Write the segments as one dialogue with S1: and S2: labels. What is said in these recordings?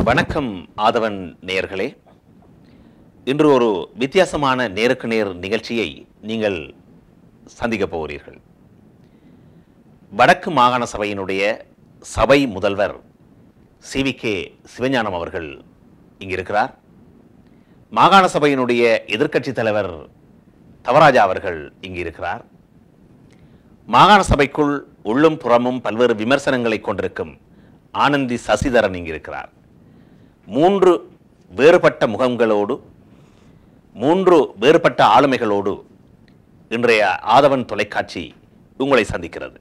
S1: வணக்கம் ஆதவன் நேயர்களே இன்று ஒரு வித்தியாசமான நேருக்கு நேர் நிகழ்ச்சியை நீங்கள் சந்திக்கப் போகிறீர்கள் வடக்கு மாகாண சபையினுடைய சபை முதல்வர் சி கே சிவஞானம் அவர்கள் இங்கு இருக்கிறார் மாகாண சபையினுடைய எதிர்க்கட்சி தலைவர் தவராஜா அவர்கள் இங்கு இருக்கிறார் மாகாண சபைக்குள் உள்ளும் புறமும் பல்வேறு விமர்சனங்களை கொண்டிருக்கும் ஆனந்தி சசிதரன் இங்கு இருக்கிறார் மூன்று வேறுபட்ட முகங்களோடு மூன்று வேறுபட்ட ஆளுமைகளோடு இன்றைய ஆதவன் தொலைக்காட்சி உங்களை சந்திக்கிறது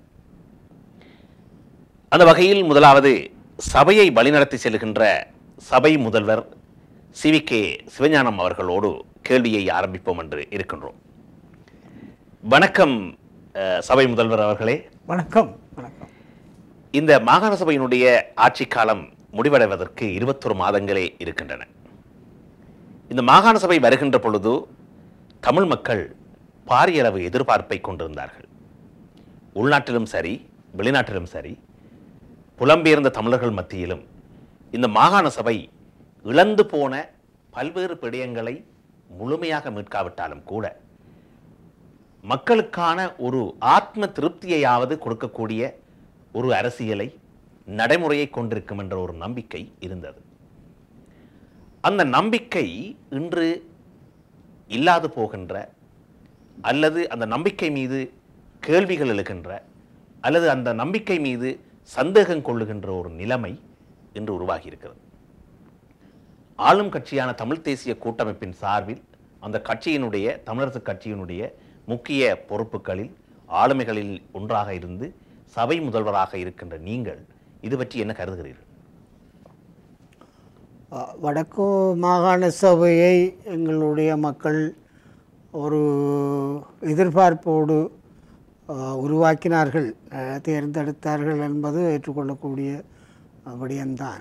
S1: அந்த வகையில் முதலாவது சபையை வழிநடத்தி செல்கின்ற சபை முதல்வர் சி கே சிவஞானம் அவர்களோடு கேள்வியை ஆரம்பிப்போம் என்று இருக்கின்றோம் வணக்கம் அஹ், சபை முதல்வர் அவர்களே
S2: வணக்கம் வணக்கம்
S1: இந்த மாகாண சபையினுடைய ஆட்சி காலம் முடிவடைவதற்கு இருபத்தொரு மாதங்களே இருக்கின்றன இந்த மாகாண சபை வருகின்ற பொழுது தமிழ் மக்கள் பாரிய அளவு எதிர்பார்ப்பை கொண்டிருந்தார்கள் உள்நாட்டிலும் சரி வெளிநாட்டிலும் சரி புலம்பெயர்ந்த தமிழர்கள் மத்தியிலும் இந்த மாகாண சபை இழந்து போன பல்வேறு பிடியங்களை முழுமையாக மீட்காவிட்டாலும் கூட மக்களுக்கான ஒரு ஆத்ம திருப்தியையாவது கொடுக்கக்கூடிய ஒரு அரசியலை நடைமுறையை கொண்டிருக்கும் என்ற ஒரு நம்பிக்கை இருந்தது அந்த நம்பிக்கை இன்று இல்லாது போகின்ற அல்லது அந்த நம்பிக்கை மீது கேள்விகள் எழுகின்ற அல்லது அந்த நம்பிக்கை மீது சந்தேகம் கொள்ளுகின்ற ஒரு நிலைமை இன்று உருவாகி இருக்கிறது ஆளும் கட்சியான தமிழ் தேசிய கூட்டமைப்பின் சார்பில் அந்த கட்சியினுடைய தமிழரசு கட்சியினுடைய முக்கிய பொறுப்புகளில் ஆளுமைகளில் ஒன்றாக இருந்து சபை முதல்வராக இருக்கின்ற நீங்கள் இது பற்றி என்ன கருதுகிறீர்கள்
S2: அஹ், வடக்கு மாகாண சபையை எங்களுடைய மக்கள் ஒரு எதிர்பார்ப்போடு அஹ், உருவாக்கினார்கள் அஹ், தேர்ந்தெடுத்தார்கள் என்பது ஏற்றுக்கொள்ளக்கூடிய அஹ், விடயம்தான்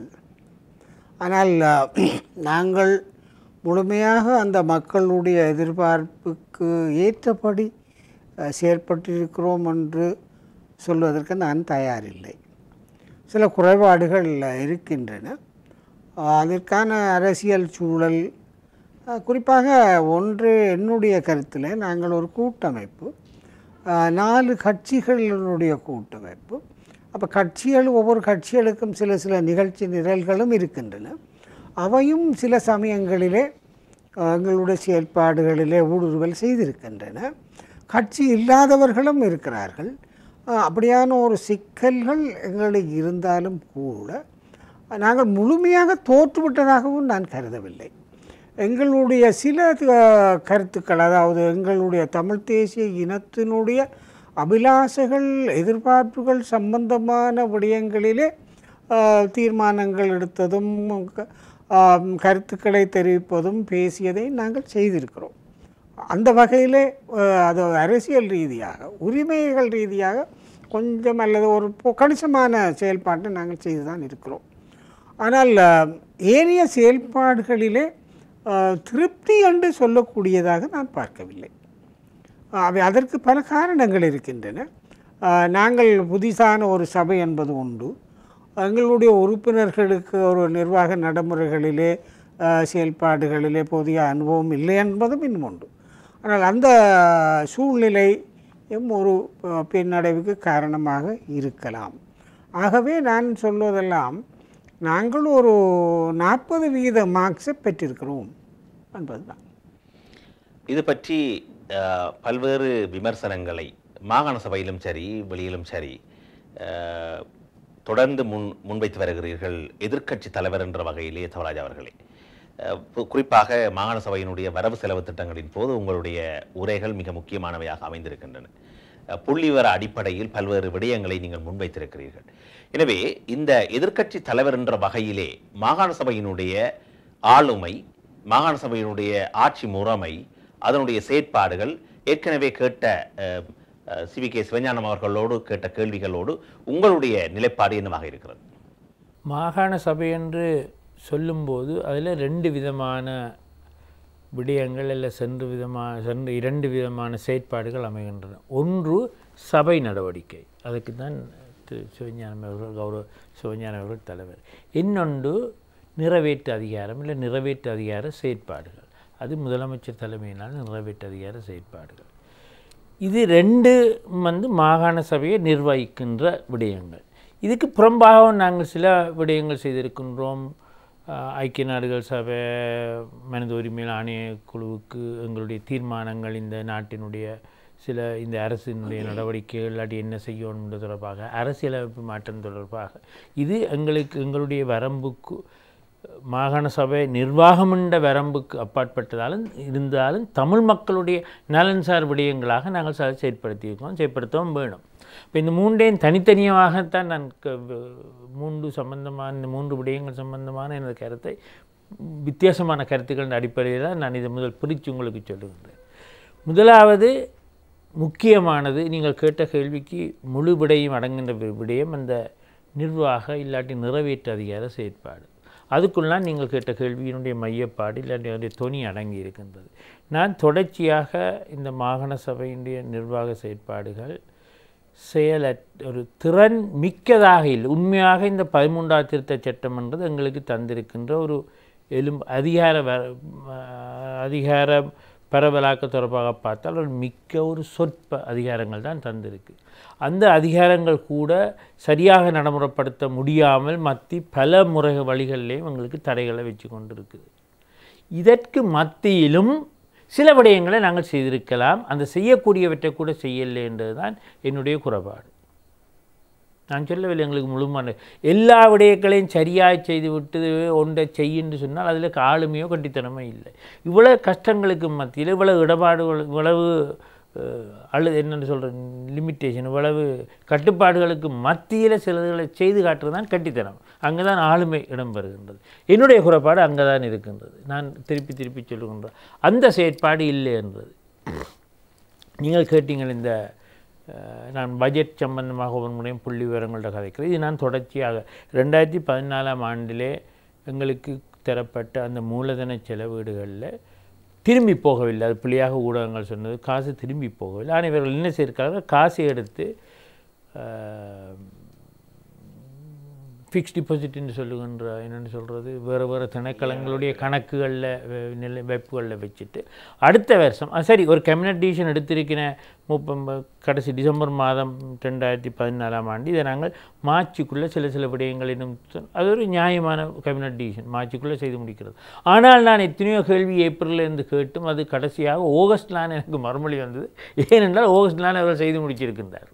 S2: ஆனால் அஹ், நாங்கள் முழுமையாக அந்த மக்களுடைய எதிர்பார்ப்புக்கு ஏற்றபடி அஹ், செயல்பட்டிருக்கிறோம் என்று சொல்வதற்கு நான் தயாரில்லை சில குறைபாடுகள் இருக்கின்றன அஹ், அதற்கான அரசியல் சூழல் அஹ், குறிப்பாக ஒன்று என்னுடைய கருத்தில் நாங்கள் ஒரு கூட்டமைப்பு அஹ், நாலு கட்சிகளினுடைய கூட்டமைப்பு அப்போ கட்சிகள் ஒவ்வொரு கட்சிகளுக்கும் சில சில நிகழ்ச்சி நிரல்களும் இருக்கின்றன அவையும் சில சமயங்களிலே அஹ், எங்களுடைய செயல்பாடுகளிலே ஊடுருவல் செய்திருக்கின்றன கட்சி இல்லாதவர்களும் இருக்கிறார்கள் அஹ், அப்படியான ஒரு சிக்கல்கள் எங்களுக்கு இருந்தாலும் கூட நாங்கள் முழுமையாக தோற்றுவிட்டதாகவும் நான் கருதவில்லை எங்களுடைய சில அஹ், கருத்துக்கள் அதாவது எங்களுடைய தமிழ் தேசிய இனத்தினுடைய அபிலாஷைகள் எதிர்பார்ப்புகள் சம்பந்தமான விடயங்களிலே அஹ், தீர்மானங்கள் எடுத்ததும் க- ஆம், கருத்துக்களை தெரிவிப்பதும் பேசியதை நாங்கள் செய்திருக்கிறோம் அந்த வகையிலே அஹ், அது அரசியல் ரீதியாக உரிமைகள் ரீதியாக கொஞ்சம் அல்லது ஒரு பொ- கணிசமான செயல்பாட்டை நாங்கள் செய்து தான் இருக்கிறோம் ஆனால் அஹ், ஏனைய செயல்பாடுகளிலே அஹ், திருப்தி என்று சொல்லக்கூடியதாக நான் பார்க்கவில்லை அவை அதற்கு பல காரணங்கள் இருக்கின்றன அஹ், நாங்கள் புதிதான ஒரு சபை என்பது உண்டு எங்களுடைய உறுப்பினர்களுக்கு ஒரு நிர்வாக நடைமுறைகளிலே அஹ், செயல்பாடுகளிலே போதிய அனுபவம் இல்லை என்பதும் இன்னும் உண்டு ஆனால் அந்த சூழ்நிலையும் ஒரு அஹ், பின்னடைவுக்கு காரணமாக இருக்கலாம் ஆகவே நான் சொல்வதெல்லாம் நாங்கள் ஒரு நாற்பது வீத மார்க்ஸை பெற்றிருக்கிறோம் என்பதுதான்
S1: இது பற்றி அஹ், பல்வேறு விமர்சனங்களை மாகாண சபையிலும் சரி வெளியிலும் சரி அஹ், தொடர்ந்து முன் முன்வைத்து வருகிறீர்கள் எதிர்க்கட்சி தலைவர் என்ற வகையிலே தவராஜ் அவர்களே அஹ், கு- குறிப்பாக மாகாண சபையினுடைய வரவு செலவு திட்டங்களின் போது உங்களுடைய உரைகள் மிக முக்கியமானவையாக அமைந்திருக்கின்றன அஹ், புள்ளிவிவர அடிப்படையில் பல்வேறு விடயங்களை நீங்கள் முன்வைத்திருக்கிறீர்கள் எனவே இந்த எதிர்க்கட்சி தலைவர் என்ற வகையிலே மாகாண சபையினுடைய ஆளுமை மாகாண சபையினுடைய ஆட்சி முறைமை அதனுடைய செயற்பாடுகள் ஏற்கனவே கேட்ட சிவி கே சிவஞானம் அவர்களோடு கேட்ட கேள்விகளோடு உங்களுடைய நிலைப்பாடு என்னவாக இருக்கிறது
S3: மாகாண சபை என்று சொல்லும்போது அதில் ரெண்டு விதமான விடயங்கள் இல்லை சென்று விதமான சென்று இரண்டு விதமான செயற்பாடுகள் அமைகின்றன ஒன்று சபை நடவடிக்கை அதுக்கு தான் திரு சிவஞானம் அவர்கள் கௌரவ சிவஞானம் அவர்கள் தலைவர் இன்னொன்று நிறைவேற்று அதிகாரம் இல்லை நிறைவேற்று அதிகார செயற்பாடுகள் அது முதலமைச்சர் தலைமையினால் நிறைவேற்று அதிகார செயற்பாடுகள் இது ரெண்டு வந்து மாகாண சபையை நிர்வகிக்கின்ற விடயங்கள் இதுக்கு புறம்பாக நாங்கள் சில விடயங்கள் செய்திருக்கின்றோம் அஹ், ஐக்கிய நாடுகள் சபை மனித உரிமைகள் ஆணைய குழுவுக்கு எங்களுடைய தீர்மானங்கள் இந்த நாட்டினுடைய சில இந்த அரசினுடைய நடவடிக்கைகள் இல்லாட்டி என்ன செய்யணும் என்பது தொடர்பாக அரசியலமைப்பு மாற்றம் தொடர்பாக இது எங்களுக்கு எங்களுடைய வரம்புக்கு மாகாண சபை நிர்வாகம் என்ற வரம்புக்கு அப்பாற்பட்டதாலும் இருந்தாலும் தமிழ் மக்களுடைய நலன் சார் விடயங்களாக நாங்கள் ச- செயற்படுத்தியிருக்கோம் செயற்படுத்தவும் வேணும் இப்போ இந்த மூன்றையும் தனித்தனியாகத்தான் நான் க- வ- மூன்று சம்பந்தமான இந்த மூன்று விடயங்கள் சம்பந்தமான எனது கருத்தை வித்தியாசமான கருத்துக்களின் அடிப்படையில் தான் நான் இதை முதல் பிரித்து உங்களுக்கு சொல்லுகின்றேன் முதலாவது முக்கியமானது நீங்கள் கேட்ட கேள்விக்கு முழு விடையும் அடங்குகின்ற வி- விடயம் அந்த நிர்வாக இல்லாட்டி நிறைவேற்று அதிகார செயற்பாடு அதுக்குள்ளான் நீங்கள் கேட்ட கேள்வியினுடைய மையப்பாடு இல்லாட்டி அதனுடைய தொனி அடங்கி இருக்கின்றது நான் தொடர்ச்சியாக இந்த மாகாண சபையினுடைய நிர்வாக செயற்பாடுகள் செயல ஒரு திறன் மிக்கதாக இல்லை உண்மையாக இந்த பதிமூன்றாவது திருத்த சட்டம் என்றது எங்களுக்கு தந்திருக்கின்ற ஒரு எலும் அதிகார வ அஹ் அதிகார பரவலாக்க தொடர்பாக பார்த்தால் ஒரு மிக்க ஒரு சொற்ப அதிகாரங்கள் தான் தந்திருக்கு அந்த அதிகாரங்கள் கூட சரியாக நடைமுறைப்படுத்த முடியாமல் மத்தி பல முறை வழிகளிலேயும் எங்களுக்கு தடைகளை வச்சு கொண்டு இருக்குது இதற்கு மத்தியிலும் சில விடயங்களை நாங்கள் செய்திருக்கலாம் அந்த செய்யக்கூடியவற்றை கூட செய்யலை என்றதுதான் என்னுடைய குறைபாடு நான் சொல்லவில்லை எங்களுக்கு முழுமான எல்லா விடயங்களையும் சரியாக செய்து விட்டு ஒன்றை செய்யுன்னு சொன்னால் அதில் ஆளுமையோ கட்டித்தனமோ இல்லை இவ்வளவு கஷ்டங்களுக்கு மத்தியில் இவ்வளவு இடபாடுகள் இவ்வளவு அஹ், அழு என்னென்னு சொல்கிறேன் லிமிட்டேஷன் இவ்வளவு கட்டுப்பாடுகளுக்கு மத்தியில் சிலதுகளை செய்து காட்டுறது தான் கட்டித்தனம் அங்கே தான் ஆளுமை இடம்பெறுகின்றது என்னுடைய குறைபாடு அங்கே தான் இருக்கின்றது நான் திருப்பி திருப்பி சொல்லுகின்றேன் அந்த செயற்பாடு இல்லை என்றது நீங்கள் கேட்டீங்கள் இந்த அஹ், நான் பட்ஜெட் சம்பந்தமாக ஒவ்வொரு முறையும் புள்ளி விவரங்கள்ட்ட கதைக்கிறேன் இது நான் தொடர்ச்சியாக ரெண்டாயிரத்தி பதினாலாம் ஆண்டிலே எங்களுக்கு தரப்பட்ட அந்த மூலதன செலவீடுகளில் திரும்பி போகவில்லை அது பிள்ளையாக ஊடகங்கள் சொன்னது காசு திரும்பி போகவில்லை ஆனால் இவர்கள் என்ன செய்திருக்காங்க காசை எடுத்து ஃபிக்ஸ் டிபாசிட்னு சொல்லுகின்ற என்னென்னு சொல்கிறது வேறு வேறு திணைக்களங்களுடைய கணக்குகளில் நிலை வைப்புகளில் வச்சுட்டு அடுத்த வருஷம் ஆ, சரி ஒரு கேபினட் டிசிஷன் எடுத்திருக்கிற முப்ப கடைசி டிசம்பர் மாதம் ரெண்டாயிரத்தி பதினாலாம் ஆண்டு இதை நாங்கள் மார்ச்சுக்குள்ளே சில சில விடயங்கள் இன்னும் சொ- அது ஒரு நியாயமான கேபினட் டிசிஷன் மார்ச்சுக்குள்ளே செய்து முடிக்கிறது ஆனால் நான் எத்தனையோ கேள்வி ஏப்ரல்ல இருந்து கேட்டும் அது கடைசியாக ஆகஸ்ட்லான் எனக்கு மறுமொழி வந்தது ஏனென்றால் ஆகஸ்ட்லான் அவர்கள் செய்து முடிச்சிருக்கின்றார்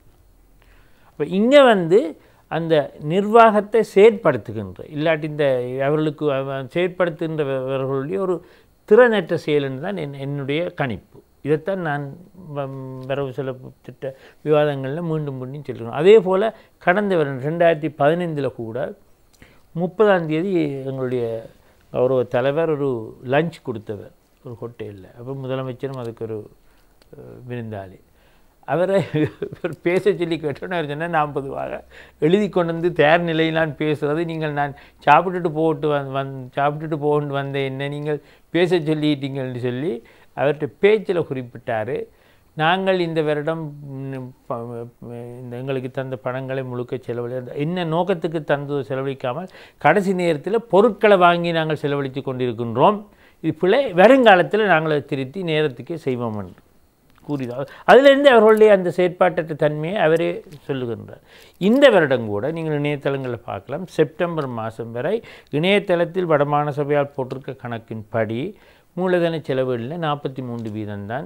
S3: அப்போ இங்கே வந்து அந்த நிர்வாகத்தை செயற்படுத்துகின்ற இல்லாட்டி இந்த அவர்களுக்கு அவ- செயற்படுத்துகின்றவர்களுடைய ஒரு திறனற்ற செயல்னு தான் என் என்னுடைய கணிப்பு இதைத்தான் நான் வ- வரவு செலவு திட்ட விவாதங்களில் மீண்டும் மீண்டும் சொல்லுவேன் அதே போல் கடந்த வருடம் ரெண்டாயிரத்தி பதினைந்தில் கூட முப்பதாம் தேதி எங்களுடைய கௌரவ தலைவர் ஒரு லஞ்ச் கொடுத்தவர் ஒரு ஹோட்டலில் அப்போ முதலமைச்சரும் அதுக்கு ஒரு அஹ், விருந்தாளி அவரை இவர் பேச சொல்லி கேட்டோன்னு அவர் சொன்னால் நான் பொதுவாக எழுதி கொண்டு வந்து தயார் நிலையில் நான் பேசுகிறது நீங்கள் நான் சாப்பிட்டுட்டு போட்டு வந் வந் சாப்பிட்டுட்டு போகண்டு வந்த என்ன நீங்கள் பேச சொல்லிட்டீங்கன்னு சொல்லி அவர்கிட்ட பேச்சில் குறிப்பிட்டார் நாங்கள் இந்த வருடம் ம், ப- இந்த எங்களுக்கு தந்த பணங்களை முழுக்க செலவழி என்ன நோக்கத்துக்கு தந்தது செலவழிக்காமல் கடைசி நேரத்தில் பொருட்களை வாங்கி நாங்கள் செலவழித்து கொண்டிருக்கின்றோம் இது பிள்ளை வருங்காலத்தில் நாங்கள் அதை திருத்தி நேரத்துக்கே செய்வோம் என்று கூறினார் அதிலிருந்து அவர்களுடைய அந்த செயற்பாட்டற்ற தன்மையை அவரே சொல்லுகின்றார் இந்த வருடம் கூட நீங்கள் இணையதளங்களில் பார்க்கலாம் செப்டம்பர் மாதம் வரை இணையதளத்தில் வடமாகாண சபையால் போட்டிருக்க கணக்கின்படி மூலதன செலவுகளில் நாற்பத்தி மூன்று வீதம்தான்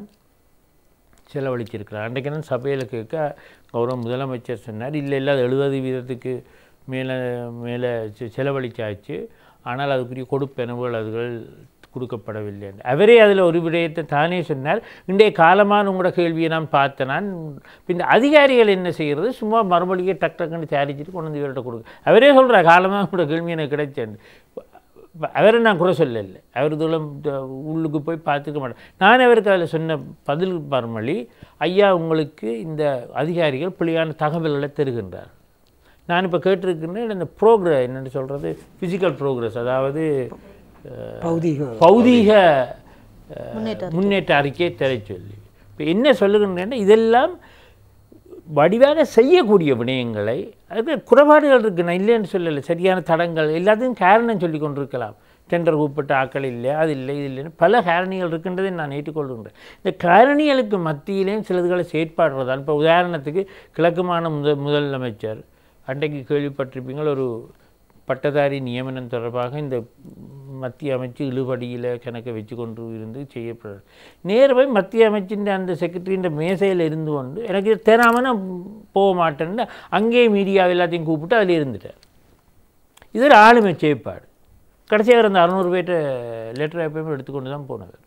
S3: செலவழிச்சிருக்கிறார் அன்றைக்கு நான் சபையில் கேட்க கௌரவ முதலமைச்சர் சொன்னார் இல்லை இல்லை அது எழுபது வீதத்துக்கு மேலே மேலே செ- செலவழிச்சாச்சு ஆனால் அதுக்குரிய கொடுப்பெனவுகள் அதுகள் கொடுக்கப்படவில்லை என்று. அவரே அதில் ஒரு விடயத்தை தானே சொன்னார் இன்றைய காலமான உங்களோட கேள்வியை நான் பார்த்தேன் நான் பின் அதிகாரிகள் என்ன செய்கிறது சும்மா மறுபடியே டக் டக்குன்னு தயாரிச்சுட்டு கொண்டு வந்து இவர்கிட்ட கொடுக்க அவரே சொல்கிறார் காலமாக உங்களோட கேள்வி எனக்கு கிடைச்சேன்னு ப- அவரை நான் குறை சொல்லலை அவர் தூரம் த- உள்ளுக்கு போய் பார்த்துக்க மாட்டேன் நான் அவருக்கு அதில் சொன்ன பதில் மறுமொழி ஐயா உங்களுக்கு இந்த அதிகாரிகள் பிள்ளையான தகவல்களை தருகின்றார் நான் இப்போ கேட்டிருக்கிறேன் இந்த ப்ரோக்ரஸ் என்னென்னு சொல்கிறது ஃபிசிக்கல் ப்ரோக்ரஸ் அதாவது அஹ்,
S2: பௌதீக
S3: பௌதீக அஹ், முன்னேற்ற அறிக்கையை தர சொல்லி இப்போ என்ன சொல்லுகின்றேன்னா இதெல்லாம் வடிவாக செய்யக்கூடிய விடயங்களை அது குறைபாடுகள் இருக்கு நான் இல்லைன்னு சொல்லலை சரியான தடங்கள் எல்லாத்தையும் காரணம் சொல்லி கொண்டிருக்கலாம் டெண்டர் கூப்பிட்ட ஆக்கள் இல்லை அது இல்லை இது இல்லைன்னு பல காரணிகள் இருக்கின்றதை நான் ஏற்றுக்கொள்கின்றேன் இந்த காரணிகளுக்கு மத்தியிலேயும் சிலதுகளை செயற்பாடுறதான் இப்போ உதாரணத்துக்கு கிழக்குமான முதல் முதலமைச்சர் அன்றைக்கு கேள்விப்பட்டிருப்பீங்கள் ஒரு பட்டதாரி நியமனம் தொடர்பாக இந்த மத்திய அமைச்சு இழுபடியில் கணக்கை வச்சு கொண்டு இருந்து செய்யப்படுறது நேரவே மத்திய அமைச்சின் அந்த செக்ரட்டரியின் மேசையில் இருந்து கொண்டு எனக்கு இது தெரியாம நான் போக மாட்டேன்னு அங்கேயே மீடியா எல்லாத்தையும் கூப்பிட்டு அதில் இருந்துட்டார் இது ஒரு ஆளுமை செயற்பாடு கடைசியாக அந்த அறநூறு பேர்ட்ட லெட்டர் எப்பயுமே எடுத்துக்கொண்டு தான் போனவர்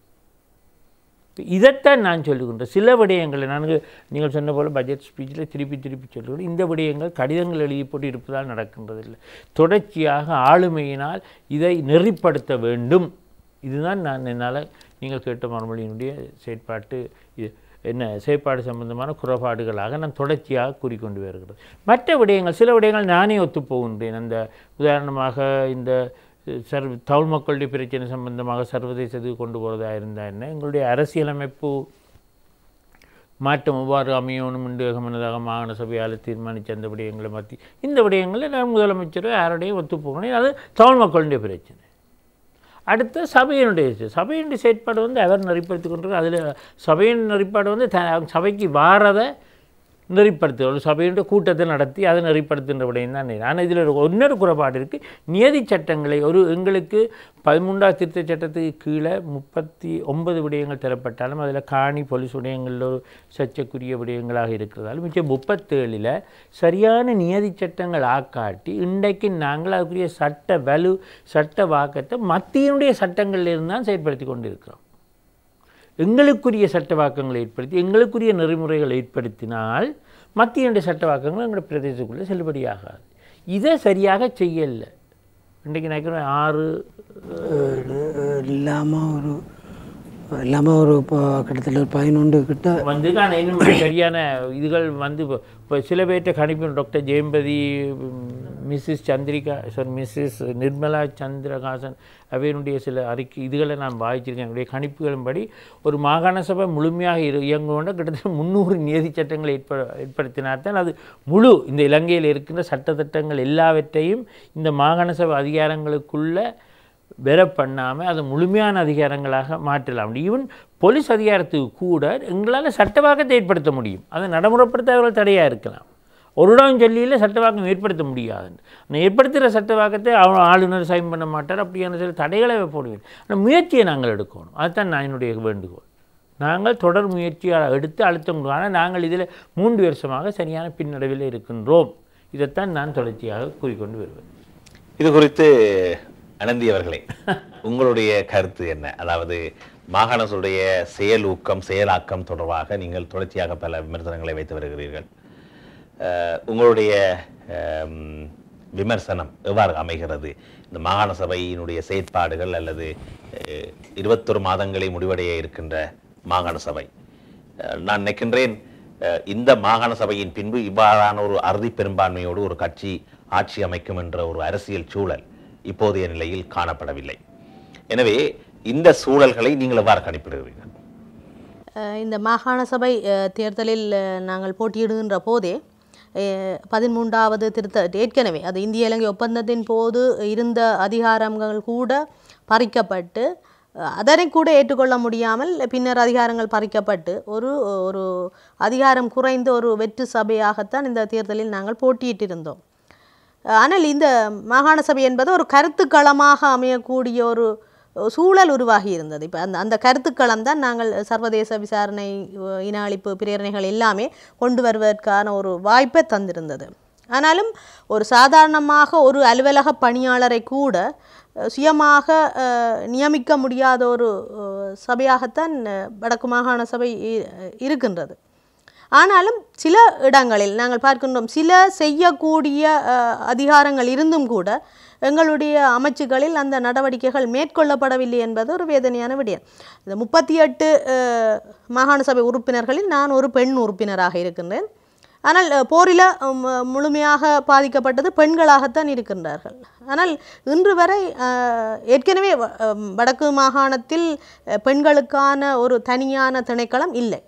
S3: இதைத்தான் நான் சொல்லுகின்றேன் சில விடயங்களை நான் நீங்கள் சொன்ன போல் பட்ஜெட் ஸ்பீச்சில் திருப்பி திருப்பி சொல்லுகிறேன் இந்த விடயங்கள் கடிதங்கள் எழுதி போட்டு இருப்பதால் நடக்கின்றதில்லை தொடர்ச்சியாக ஆளுமையினால் இதை நெறிப்படுத்த வேண்டும் இதுதான் நான் என்னால் நீங்கள் கேட்ட மறுமொழியினுடைய செயற்பாட்டு இது என்ன செயற்பாடு சம்பந்தமான குறைபாடுகளாக நான் தொடர்ச்சியாக கூறிக்கொண்டு வருகிறது மற்ற விடயங்கள் சில விடயங்கள் நானே ஒத்துப்போகின்றேன் அந்த உதாரணமாக இந்த சர்வ தமிழ் மக்களுடைய பிரச்சனை சம்பந்தமாக சர்வதேசத்துக்கு கொண்டு போகிறதா இருந்தால் என்ன எங்களுடைய அரசியலமைப்பு மாற்றம் எவ்வாறு அமையணும் என்று ஏகமனதாக மாகாண சபையால் தீர்மானித்த அந்த விடயங்களை மாற்றி இந்த விடயங்களில் நான் முதலமைச்சரோ யாரோடையும் ஒத்துப்போகணும் அது தமிழ் மக்களுடைய பிரச்சனை அடுத்து சபையினுடைய செ- சபையினுடைய செயற்பாடு வந்து அவர் நெறிப்படுத்தி கொண்டிருக்க அதில் சபையின் நெறிப்பாடு வந்து த சபைக்கு வாரதை நெறிப்படுத்து ஒரு சபையினுடைய கூட்டத்தை நடத்தி அதை நெறிப்படுத்துகின்ற விடயம் தான் ஆனால் இதில் ஒரு இன்னொரு குறைபாடு இருக்குது நியதி சட்டங்களை ஒரு எங்களுக்கு பதிமூன்றாவது திருத்த சட்டத்துக்கு கீழே முப்பத்தி ஒன்பது விடயங்கள் தரப்பட்டாலும் அதில் காணி போலீஸ் விடயங்களில் ஒரு சர்ச்சைக்குரிய விடயங்களாக இருக்கிறதாலும் மிச்சம் முப்பத்தேழில் சரியான நியதி சட்டங்கள் ஆக்காட்டி இன்றைக்கு நாங்கள் அதுக்குரிய சட்ட வலு சட்ட வாக்கத்தை மத்தியினுடைய சட்டங்களில் இருந்து தான் செயற்படுத்தி கொண்டு இருக்கிறோம் எங்களுக்குரிய சட்டவாக்கங்களை ஏற்படுத்தி எங்களுக்குரிய நெறிமுறைகளை ஏற்படுத்தினால் மத்தியினுடைய சட்டவாக்கங்கள் எங்களுடைய பிரதேசத்துக்குள்ளே செல்லுபடியாகாது இதை சரியாக செய்யலை இன்றைக்கு நினைக்கிறேன் ஆறு
S2: இல்லாமல் ஒரு இல்லாமல் ஒரு இப்போ கிட்டத்தட்ட ஒரு பதினொன்று கிட்ட
S3: வந்து ஆனால் இன்னும் சரியான இதுகள் வந்து இப்போ இப்போ சில பேர்கிட்ட கணிப்பு doctor Jayampathy Mrs Chandrika sorry Mrs Nirmala Chandrahasan அவையினுடைய சில அறிக்கை இதுகளை நான் வாய்ச்சிருக்கேன் என்னுடைய கணிப்புகளின்படி ஒரு மாகாண சபை முழுமையாக இரு இயங்குவோன்ற கிட்டத்தட்ட முந்நூறு நியதி சட்டங்களை ஏற்ப ஏற்படுத்தினால்தான் அது முழு இந்த இலங்கையில் இருக்கின்ற சட்டத்திட்டங்கள் எல்லாவற்றையும் இந்த மாகாண சபை அதிகாரங்களுக்குள்ள பெற பண்ணாமல் அதை முழுமையான அதிகாரங்களாக மாற்றலாம் ஈவன் போலீஸ் அதிகாரத்துக்கு கூட எங்களால் சட்டவாக்கத்தை ஏற்படுத்த முடியும் அதை நடைமுறைப்படுத்த அவர்கள் தடையாக இருக்கலாம் ஒரு இடம் சொல்லியில் சட்டவாக்கம் ஏற்படுத்த முடியாது அந்த ஏற்படுத்துகிற சட்டவாக்கத்தை அவ ஆளுநர் சைன் பண்ண மாட்டார் அப்படியான சில தடைகளை போடுவேன் ஆனால் முயற்சியை நாங்கள் எடுக்கணும் அதுதான் நான் என்னுடைய வேண்டுகோள் நாங்கள் தொடர் முயற்சியை எடுத்து அழுத்தம் கொடுக்கணும். ஆனால் நாங்கள் இதில் மூன்று வருஷமாக சரியான பின்னடைவில் இருக்கின்றோம் இதைத்தான் நான் தொடர்ச்சியாக கூறிக்கொண்டு வருவேன்
S1: இது குறித்து அனந்தி அவர்களே உங்களுடைய கருத்து என்ன அதாவது மாகாணத்துடைய செயல் ஊக்கம் செயலாக்கம் தொடர்பாக நீங்கள் தொடர்ச்சியாக பல விமர்சனங்களை வைத்து வருகிறீர்கள் அஹ், உங்களுடைய அம், விமர்சனம் எவ்வாறு அமைகிறது இந்த மாகாண சபையினுடைய செயற்பாடுகள் அல்லது அஹ், இருபத்தொரு மாதங்களை முடிவடைய இருக்கின்ற மாகாண சபை அஹ், நான் நினைக்கின்றேன் அஹ், இந்த மாகாண சபையின் பின்பு இவ்வாறான ஒரு அறுதி பெரும்பான்மையோடு ஒரு கட்சி ஆட்சி அமைக்கும் என்ற ஒரு அரசியல் சூழல் இப்போதைய நிலையில் காணப்படவில்லை எனவே இந்த சூழல்களை நீங்கள் எவ்வாறு கணிப்பிடுகிறீர்கள்
S4: அஹ் இந்த மாகாண சபை அஹ், தேர்தலில் அஹ், நாங்கள் போட்டியிடுகின்ற போதே அஹ், பதிமூன்றாவது திருத்த ஏற்கனவே அது இந்திய இலங்கை ஒப்பந்தத்தின் போது இருந்த அதிகாரங்கள் கூட பறிக்கப்பட்டு அஹ், அதனை கூட ஏற்றுக்கொள்ள முடியாமல் பின்னர் அதிகாரங்கள் பறிக்கப்பட்டு ஒரு ஒரு அதிகாரம் குறைந்த ஒரு வெற்று சபையாகத்தான் இந்த தேர்தலில் நாங்கள் போட்டியிட்டிருந்தோம் ஆனால் இந்த மாகாண சபை என்பது ஒரு கருத்துக்களமாக அமையக்கூடிய ஒரு சூழல் உருவாகி இருந்தது இப்போ அந்த அந்த கருத்துக்களம் தான் நாங்கள் சர்வதேச விசாரணை அஹ், இன அழிப்பு பிரேரணைகள் எல்லாமே கொண்டு வருவதற்கான ஒரு வாய்ப்பை தந்திருந்தது ஆனாலும் ஒரு சாதாரணமாக ஒரு அலுவலக பணியாளரை கூட அஹ், சுயமாக அஹ், நியமிக்க முடியாத ஒரு அஹ், சபையாகத்தான் அஹ், வடக்கு மாகாண சபை இ- இருக்கின்றது ஆனாலும் சில இடங்களில் நாங்கள் பார்க்கின்றோம் சில செய்யக்கூடிய அஹ், அதிகாரங்கள் இருந்தும் கூட எங்களுடைய அமைச்சுகளில் அந்த நடவடிக்கைகள் மேற்கொள்ளப்படவில்லை என்பது ஒரு வேதனையான விடயம் இந்த முப்பத்தி எட்டு அஹ், மாகாண சபை உறுப்பினர்களில் நான் ஒரு பெண் உறுப்பினராக இருக்கின்றேன் ஆனால் அஹ், போரில் உம், முழுமையாக பாதிக்கப்பட்டது பெண்களாகத்தான் இருக்கின்றார்கள் ஆனால் இன்று வரை அஹ், ஏற்கனவே வ- அஹ், வடக்கு மாகாணத்தில் அஹ், பெண்களுக்கான ஒரு தனியான திணைக்களம் இல்லை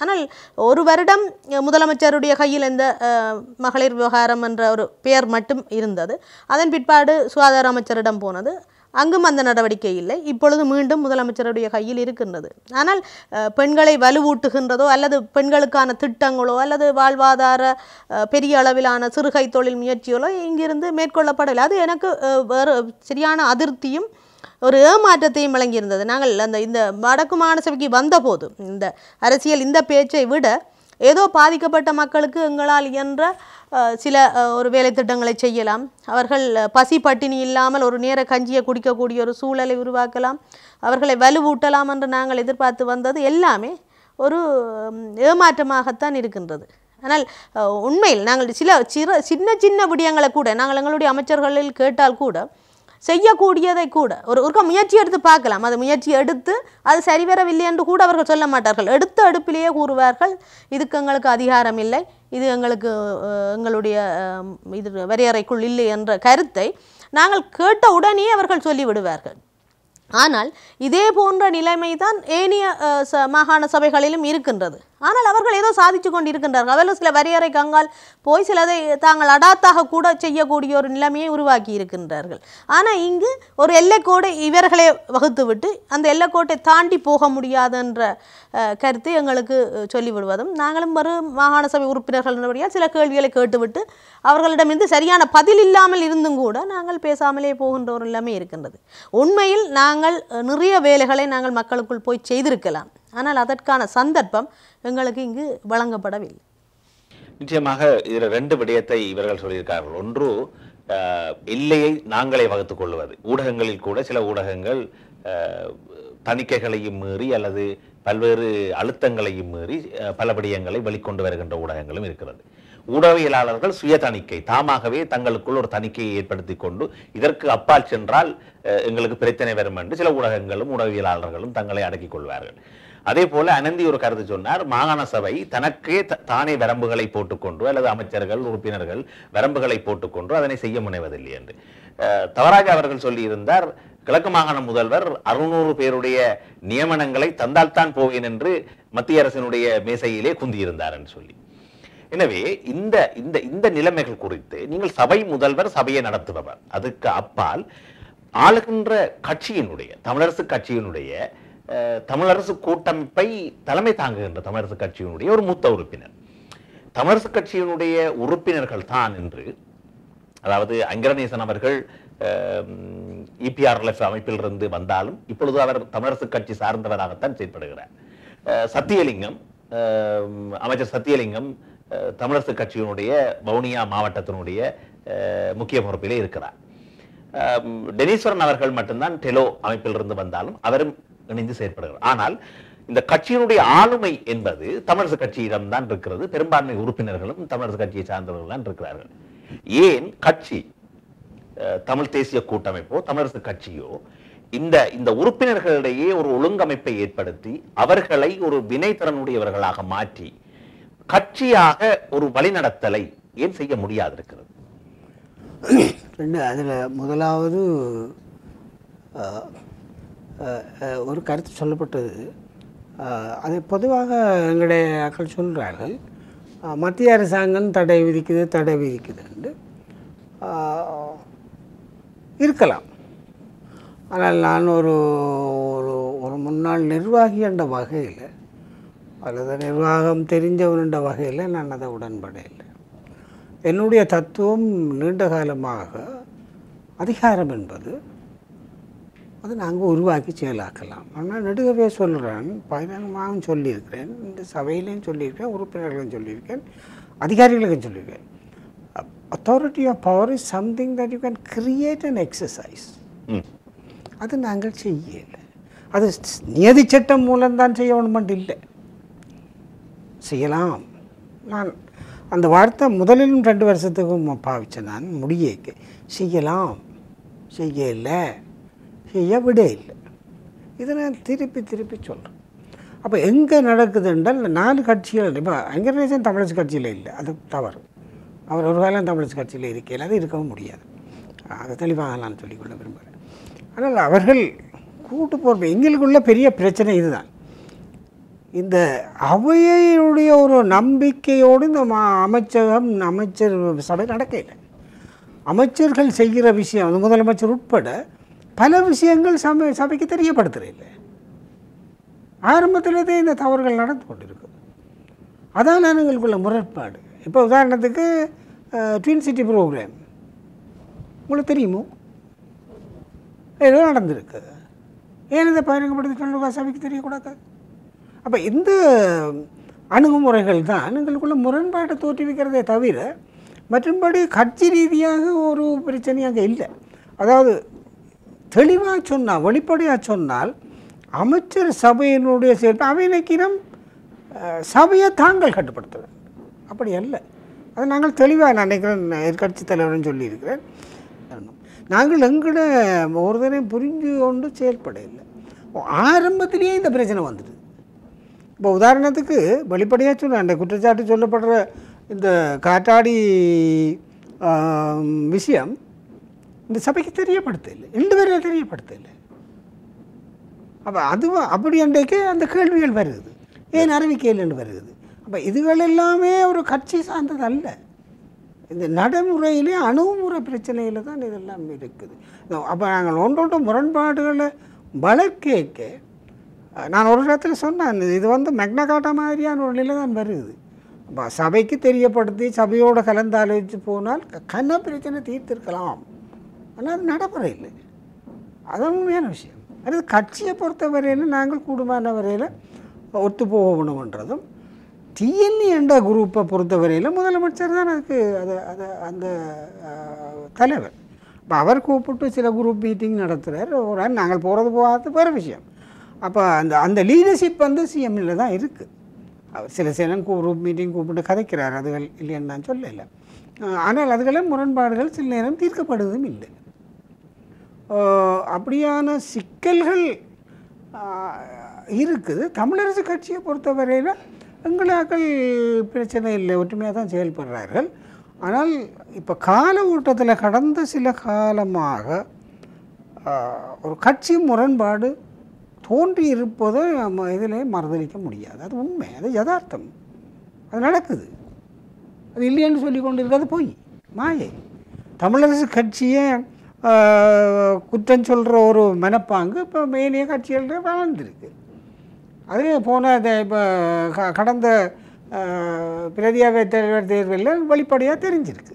S4: ஆனால் ஒரு வருடம் அஹ், முதலமைச்சருடைய கையில் இந்த அஹ், மகளிர் விவகாரம் என்ற ஒரு பெயர் மட்டும் இருந்தது அதன் பிற்பாடு சுகாதார அமைச்சரிடம் போனது அங்கும் அந்த நடவடிக்கை இல்லை இப்பொழுது மீண்டும் முதலமைச்சருடைய கையில் இருக்கின்றது ஆனால் அஹ், பெண்களை வலுவூட்டுகின்றதோ அல்லது பெண்களுக்கான திட்டங்களோ அல்லது வாழ்வாதார அஹ், பெரிய அளவிலான சிறுகை தொழில் முயற்சிகளோ இங்கிருந்து மேற்கொள்ளப்படவில்லை அது எனக்கு அஹ், வேறு சரியான அதிருப்தியும் ஒரு ஏமாற்றத்தையும் வழங்கியிருந்தது நாங்கள் அந்த இந்த வடக்கு மாநசபைக்கு வந்தபோது இந்த அரசியல் இந்த பேச்சை விட ஏதோ பாதிக்கப்பட்ட மக்களுக்கு எங்களால் இயன்ற அஹ், சில அஹ், ஒரு வேலை திட்டங்களை செய்யலாம் அவர்கள் அஹ், பசி பட்டினி இல்லாமல் ஒரு நேர கஞ்சியை குடிக்கக்கூடிய ஒரு சூழலை உருவாக்கலாம் அவர்களை வலுவூட்டலாம் என்று நாங்கள் எதிர்பார்த்து வந்தது எல்லாமே ஒரு உம், ஏமாற்றமாகத்தான் இருக்கின்றது ஆனால் அஹ், உண்மையில் நாங்கள் சில சிற சின்ன சின்ன விடயங்களை கூட நாங்கள் எங்களுடைய அமைச்சர்களில் கேட்டால் கூட செய்யக்கூடியதை கூட ஒரு ஒருக்க முயற்சி எடுத்து பார்க்கலாம் அது முயற்சி எடுத்து அது சரிவரவில்லை என்று கூட அவர்கள் சொல்ல மாட்டார்கள் எடுத்த அடுப்பிலேயே கூறுவார்கள் இதுக்கு எங்களுக்கு அதிகாரம் இல்லை இது எங்களுக்கு அஹ், எங்களுடைய அஹ், இது வரையறைக்குள் இல்லை என்ற கருத்தை நாங்கள் கேட்ட உடனே அவர்கள் சொல்லிவிடுவார்கள் ஆனால் இதே போன்ற நிலைமை தான் ஏனைய அஹ், ச- மாகாண சபைகளிலும் இருக்கின்றது ஆனால் அவர்கள் ஏதோ சாதித்து கொண்டு இருக்கின்றார்கள் அவர்கள் சில வரையறை கங்கால் போய் சிலதை தாங்கள் அடாத்தாக கூட செய்யக்கூடிய ஒரு நிலைமையை உருவாக்கி இருக்கின்றார்கள் ஆனால் இங்கு ஒரு எல்லைக்கோடை இவர்களே வகுத்துவிட்டு அந்த எல்லைக்கோட்டை தாண்டி போக முடியாதுன்ற அஹ், கருத்தை எங்களுக்கு அஹ், சொல்லிவிடுவதும் நாங்களும் வரும் மாகாண சபை உறுப்பினர்கள் என்படியால் சில கேள்விகளை கேட்டுவிட்டு அவர்களிடமிருந்து சரியான பதில் இல்லாமல் இருந்தும் கூட நாங்கள் பேசாமலே போகின்ற ஒரு நிலைமை இருக்கின்றது உண்மையில் நாங்கள் அஹ், நிறைய வேலைகளை நாங்கள் மக்களுக்குள் போய் செய்திருக்கலாம் ஆனால் அதற்கான சந்தர்ப்பம் எங்களுக்கு இங்கு வழங்கப்படவில்லை
S1: நிச்சயமாக இதில் ரெண்டு விடயத்தை இவர்கள் சொல்லியிருக்கார்கள் ஒன்று அஹ், எல்லையை நாங்களே வகுத்துக் கொள்வது ஊடகங்களில் கூட சில ஊடகங்கள் அஹ், தணிக்கைகளையும் மீறி அல்லது பல்வேறு அழுத்தங்களையும் மீறி அஹ், பல விடயங்களை வெளிக்கொண்டு வருகின்ற ஊடகங்களும் இருக்கிறது ஊடகவியலாளர்கள் சுய தணிக்கை தாமாகவே தங்களுக்குள் ஒரு தணிக்கையை ஏற்படுத்தி கொண்டு இதற்கு அப்பால் சென்றால் அஹ், எங்களுக்கு பிரச்சனை வரும் என்று சில ஊடகங்களும் ஊடகவியலாளர்களும் தங்களை அடக்கிக் கொள்வார்கள் அதே போல அனந்தி ஒரு கருத்து சொன்னார் மாகாண சபை தனக்கே த- தானே வரம்புகளை போட்டுக்கொண்டு அல்லது அமைச்சர்கள் உறுப்பினர்கள் வரம்புகளை போட்டுக்கொண்டு அதனை செய்ய முனைவதில்லை என்று அஹ், தவராஜ் அவர்கள் சொல்லியிருந்தார் கிழக்கு மாகாண முதல்வர் அறுநூறு பேருடைய நியமனங்களை தந்தால்தான் போவேன் என்று மத்திய அரசினுடைய மேசையிலே குந்தியிருந்தார் என்று சொல்லி எனவே இந்த இந்த இந்த நிலைமைகள் குறித்து நீங்கள் சபை முதல்வர் சபையை நடத்துபவர் அதுக்கு அப்பால் ஆளுகின்ற கட்சியினுடைய தமிழரசு கட்சியினுடைய அஹ், தமிழரசு கூட்டமைப்பை தலைமை தாங்குகின்ற தமிழரசு கட்சியினுடைய ஒரு மூத்த உறுப்பினர் தமிழரசு கட்சியினுடைய உறுப்பினர்கள் தான் என்று அதாவது அங்கரநேசன் அவர்கள் இபிஆர்எல்எஃப் அமைப்பிலிருந்து வந்தாலும் இப்பொழுது அவர் தமிழரசு கட்சி சார்ந்தவராகத்தான் செயல்படுகிறார் அஹ், சத்தியலிங்கம் அஹ், அமைச்சர் சத்தியலிங்கம் அஹ், தமிழரசு கட்சியினுடைய வவுனியா மாவட்டத்தினுடைய அஹ், முக்கிய பொறுப்பிலே இருக்கிறார் அஹ், டெனீஸ்வரன் அவர்கள் மட்டும்தான் டெலோ அமைப்பிலிருந்து வந்தாலும் அவரும் இணைந்து செயற்படுகிறார் ஆனால் இந்த கட்சியினுடைய ஆளுமை என்பது தமிழரசு கட்சியிடம் தான் இருக்கிறது பெரும்பான்மை உறுப்பினர்களும் தமிழரசு கட்சியை சார்ந்தவர்கள் தான் இருக்கிறார்கள் ஏன் கட்சி அஹ், தமிழ் தேசிய கூட்டமைப்போ தமிழரசு கட்சியோ இந்த இந்த உறுப்பினர்களிடையே ஒரு ஒழுங்கமைப்பை ஏற்படுத்தி அவர்களை ஒரு வினைத்திறனுடையவர்களாக மாற்றி கட்சியாக ஒரு வழிநடத்தலை ஏன் செய்ய முடியாது இருக்கிறது
S2: ரெண்டு அதில் முதலாவது அஹ், அஹ், அஹ், ஒரு கருத்து சொல்லப்பட்டது அஹ், அதை பொதுவாக எங்களுடைய மக்கள் சொல்கிறார்கள் அஹ், மத்திய அரசாங்கம் தடை விதிக்குது தடை விதிக்குதுன்னு அஹ், இருக்கலாம் ஆனால் நான் ஒரு ஒரு ஒரு முன்னாள் நிர்வாகி என்ற வகையில் அல்லது நிர்வாகம் தெரிஞ்சவன் என்ற வகையில் நான் அதை உடன்படையில்லை என்னுடைய தத்துவம் நீண்ட காலமாக அதிகாரம் என்பது அது நாங்கள் உருவாக்கி செயலாக்கலாம் ஆனால் நெடுகவே சொல்கிறேன் பகிரங்கமாகவும் சொல்லியிருக்கிறேன் இந்த சபையிலையும் சொல்லியிருக்கேன் உறுப்பினர்களும் சொல்லியிருக்கேன் அதிகாரிகளுக்கும் சொல்லியிருக்கேன் authority of power is something that you can create and exercise
S1: hmm.
S2: அது நாங்கள் செய்யலை அது ஸ்- நியதி சட்டம் மூலம்தான் செய்ய வேணுமென்று இல்லை செய்யலாம் நான் அந்த வார்த்தை முதலிலும் ரெண்டு வருஷத்துக்கும் பாவிச்சேன் நான் முடியக்கு செய்யலாம் செய்யல செய்ய விட இல்லை இதை நான் திருப்பி திருப்பி சொல்கிறேன் அப்போ எங்கே நடக்குது என்றால் நாலு கட்சிகள் இப்போ அங்கரேசன் தமிழரசு கட்சியில் இல்லை அது தவறு அவர் ஒரு காலம் தமிழரசு கட்சியில் இருக்கையில் அது இருக்கவும் முடியாது அதை தெளிவாக நான் சொல்லிக்கொள்ள விரும்புகிறேன் ஆனால் அவர்கள் கூட்டு பொறுப்பு எங்களுக்குள்ள பெரிய பிரச்சனை இதுதான் இந்த அவையுடைய ஒரு நம்பிக்கையோடு இந்த மா அமைச்சகம் அமைச்சர் சபை நடக்கல அமைச்சர்கள் செய்கிற விஷயம் அந்த முதலமைச்சர் உட்பட பல விஷயங்கள் சபை சபைக்கு தெரியப்படுத்துறதில்லை ஆரம்பத்திலேயே இந்த தவறுகள் நடந்து கொண்டிருக்கு அதான் எங்களுக்குள்ள முரண்பாடு இப்போ உதாரணத்துக்கு ட்வின் சிட்டி ப்ரோக்ராம் உங்களுக்கு தெரியுமோ ஏதோ நடந்திருக்கு ஏன் இதை பகிரங்கப்படுத்தி சொல்லுவா சபைக்கு தெரியக்கூடாது அப்போ இந்த அணுகுமுறைகள் தான் எங்களுக்குள்ள முரண்பாட்டை தோற்றுவிக்கிறதே தவிர மற்றும்படி கட்சி ரீதியாக ஒரு பிரச்சனை அங்கே இல்லை அதாவது தெளிவாக சொன்னால் வெளிப்படையாக சொன்னால் அமைச்சர் சபையினுடைய செயல்பு அவை நினைக்கிறோம் அஹ், சபையை தாங்கள் கட்டுப்படுத்த அப்படி அல்ல அது நாங்கள் தெளிவாக நான் நினைக்கிறேன் எதிர்கட்சி தலைவர்னு சொல்லியிருக்கிறேன் நாங்கள் எங்கட ஒருத்தரையும் புரிஞ்சு கொண்டு செயல்பட இல்லை ஆரம்பத்திலேயே இந்த பிரச்சனை வந்துடுது இப்போ உதாரணத்துக்கு வெளிப்படையாக சொன்னேன் அந்த குற்றச்சாட்டு சொல்லப்படுற இந்த காற்றாடி ஆம், விஷயம் இந்த சபைக்கு தெரியப்படுத்த இல்லை ரெண்டு பேரும் தெரியப்படுத்த இல்லை அப்போ அதுவும் அப்படி அன்றைக்கு அந்த கேள்விகள் வருது ஏன் அறிவிக்கையில் வருது அப்போ இதுகள் எல்லாமே ஒரு கட்சி சார்ந்தது அல்ல இந்த நடைமுறையிலே அணுகுமுறை பிரச்சனையில் தான் இதெல்லாம் இருக்குது அப்போ நாங்கள் ஒன்றொன்று முரண்பாடுகளை வளர்க்கேக்க நான் ஒரு இடத்துல சொன்னேன் இது வந்து மெக்னா காட்டா மாதிரியான ஒரு நிலை தான் வருது அப்போ சபைக்கு தெரியப்படுத்தி சபையோடு கலந்தாலோசித்து போனால் க- கன பிரச்சனை தீர்த்திருக்கலாம் ஆனால் அது நடைமுறை இல்லை அது உண்மையான விஷயம் அது கட்சியை பொறுத்த வரையில் நாங்கள் கூடுமான வரையில் ஒத்து போகணுன்றதும் டிஎன்இ என்ற குரூப்பை பொறுத்த வரையில் முதலமைச்சர் தான் அதுக்கு அதை அதை அந்த அஹ், தலைவர் இப்போ அவர் கூப்பிட்டு சில குரூப் மீட்டிங் நடத்துகிறார் ஒரு நாள் நாங்கள் போகிறது போகாத வேறு விஷயம் அப்போ அந்த அந்த லீடர்ஷிப் வந்து சிஎம்ல தான் இருக்குது அவர் சில சில குரூப் மீட்டிங் கூப்பிட்டு கதைக்கிறார் அதுகள் இல்லைன்னு நான் சொல்லலை அஹ், ஆனால் அதுகளே முரண்பாடுகள் சில நேரம் தீர்க்கப்படுவதும் இல்லை ஆஹ் அப்படியான சிக்கல்கள் ஆஹ் இருக்குது தமிழரசு கட்சியை பொறுத்தவரையில் எங்களாக்கள் பிரச்சனை இல்லை ஒற்றுமையாக தான் செயல்படுறார்கள் ஆனால் இப்போ கால ஓட்டத்தில் கடந்த சில காலமாக ஆஹ் ஒரு கட்சி முரண்பாடு தோன்றி இருப்பதை நம்ம இதில் மறுதளிக்க முடியாது அது உண்மை அது யதார்த்தம் அது நடக்குது அது இல்லைன்னு சொல்லி கொண்டு இருக்கிறது பொய் மாயை தமிழரசு கட்சியை ஆஹ், குற்றம் சொல்கிற ஒரு மனப்பாங்கு இப்போ மேலிய கட்சிகள் வளர்ந்துருக்கு அது போன இப்போ கடந்த ஆஹ், பிரதியாவை தலைவர் தேர்தலில் வெளிப்படையாக தெரிஞ்சிருக்கு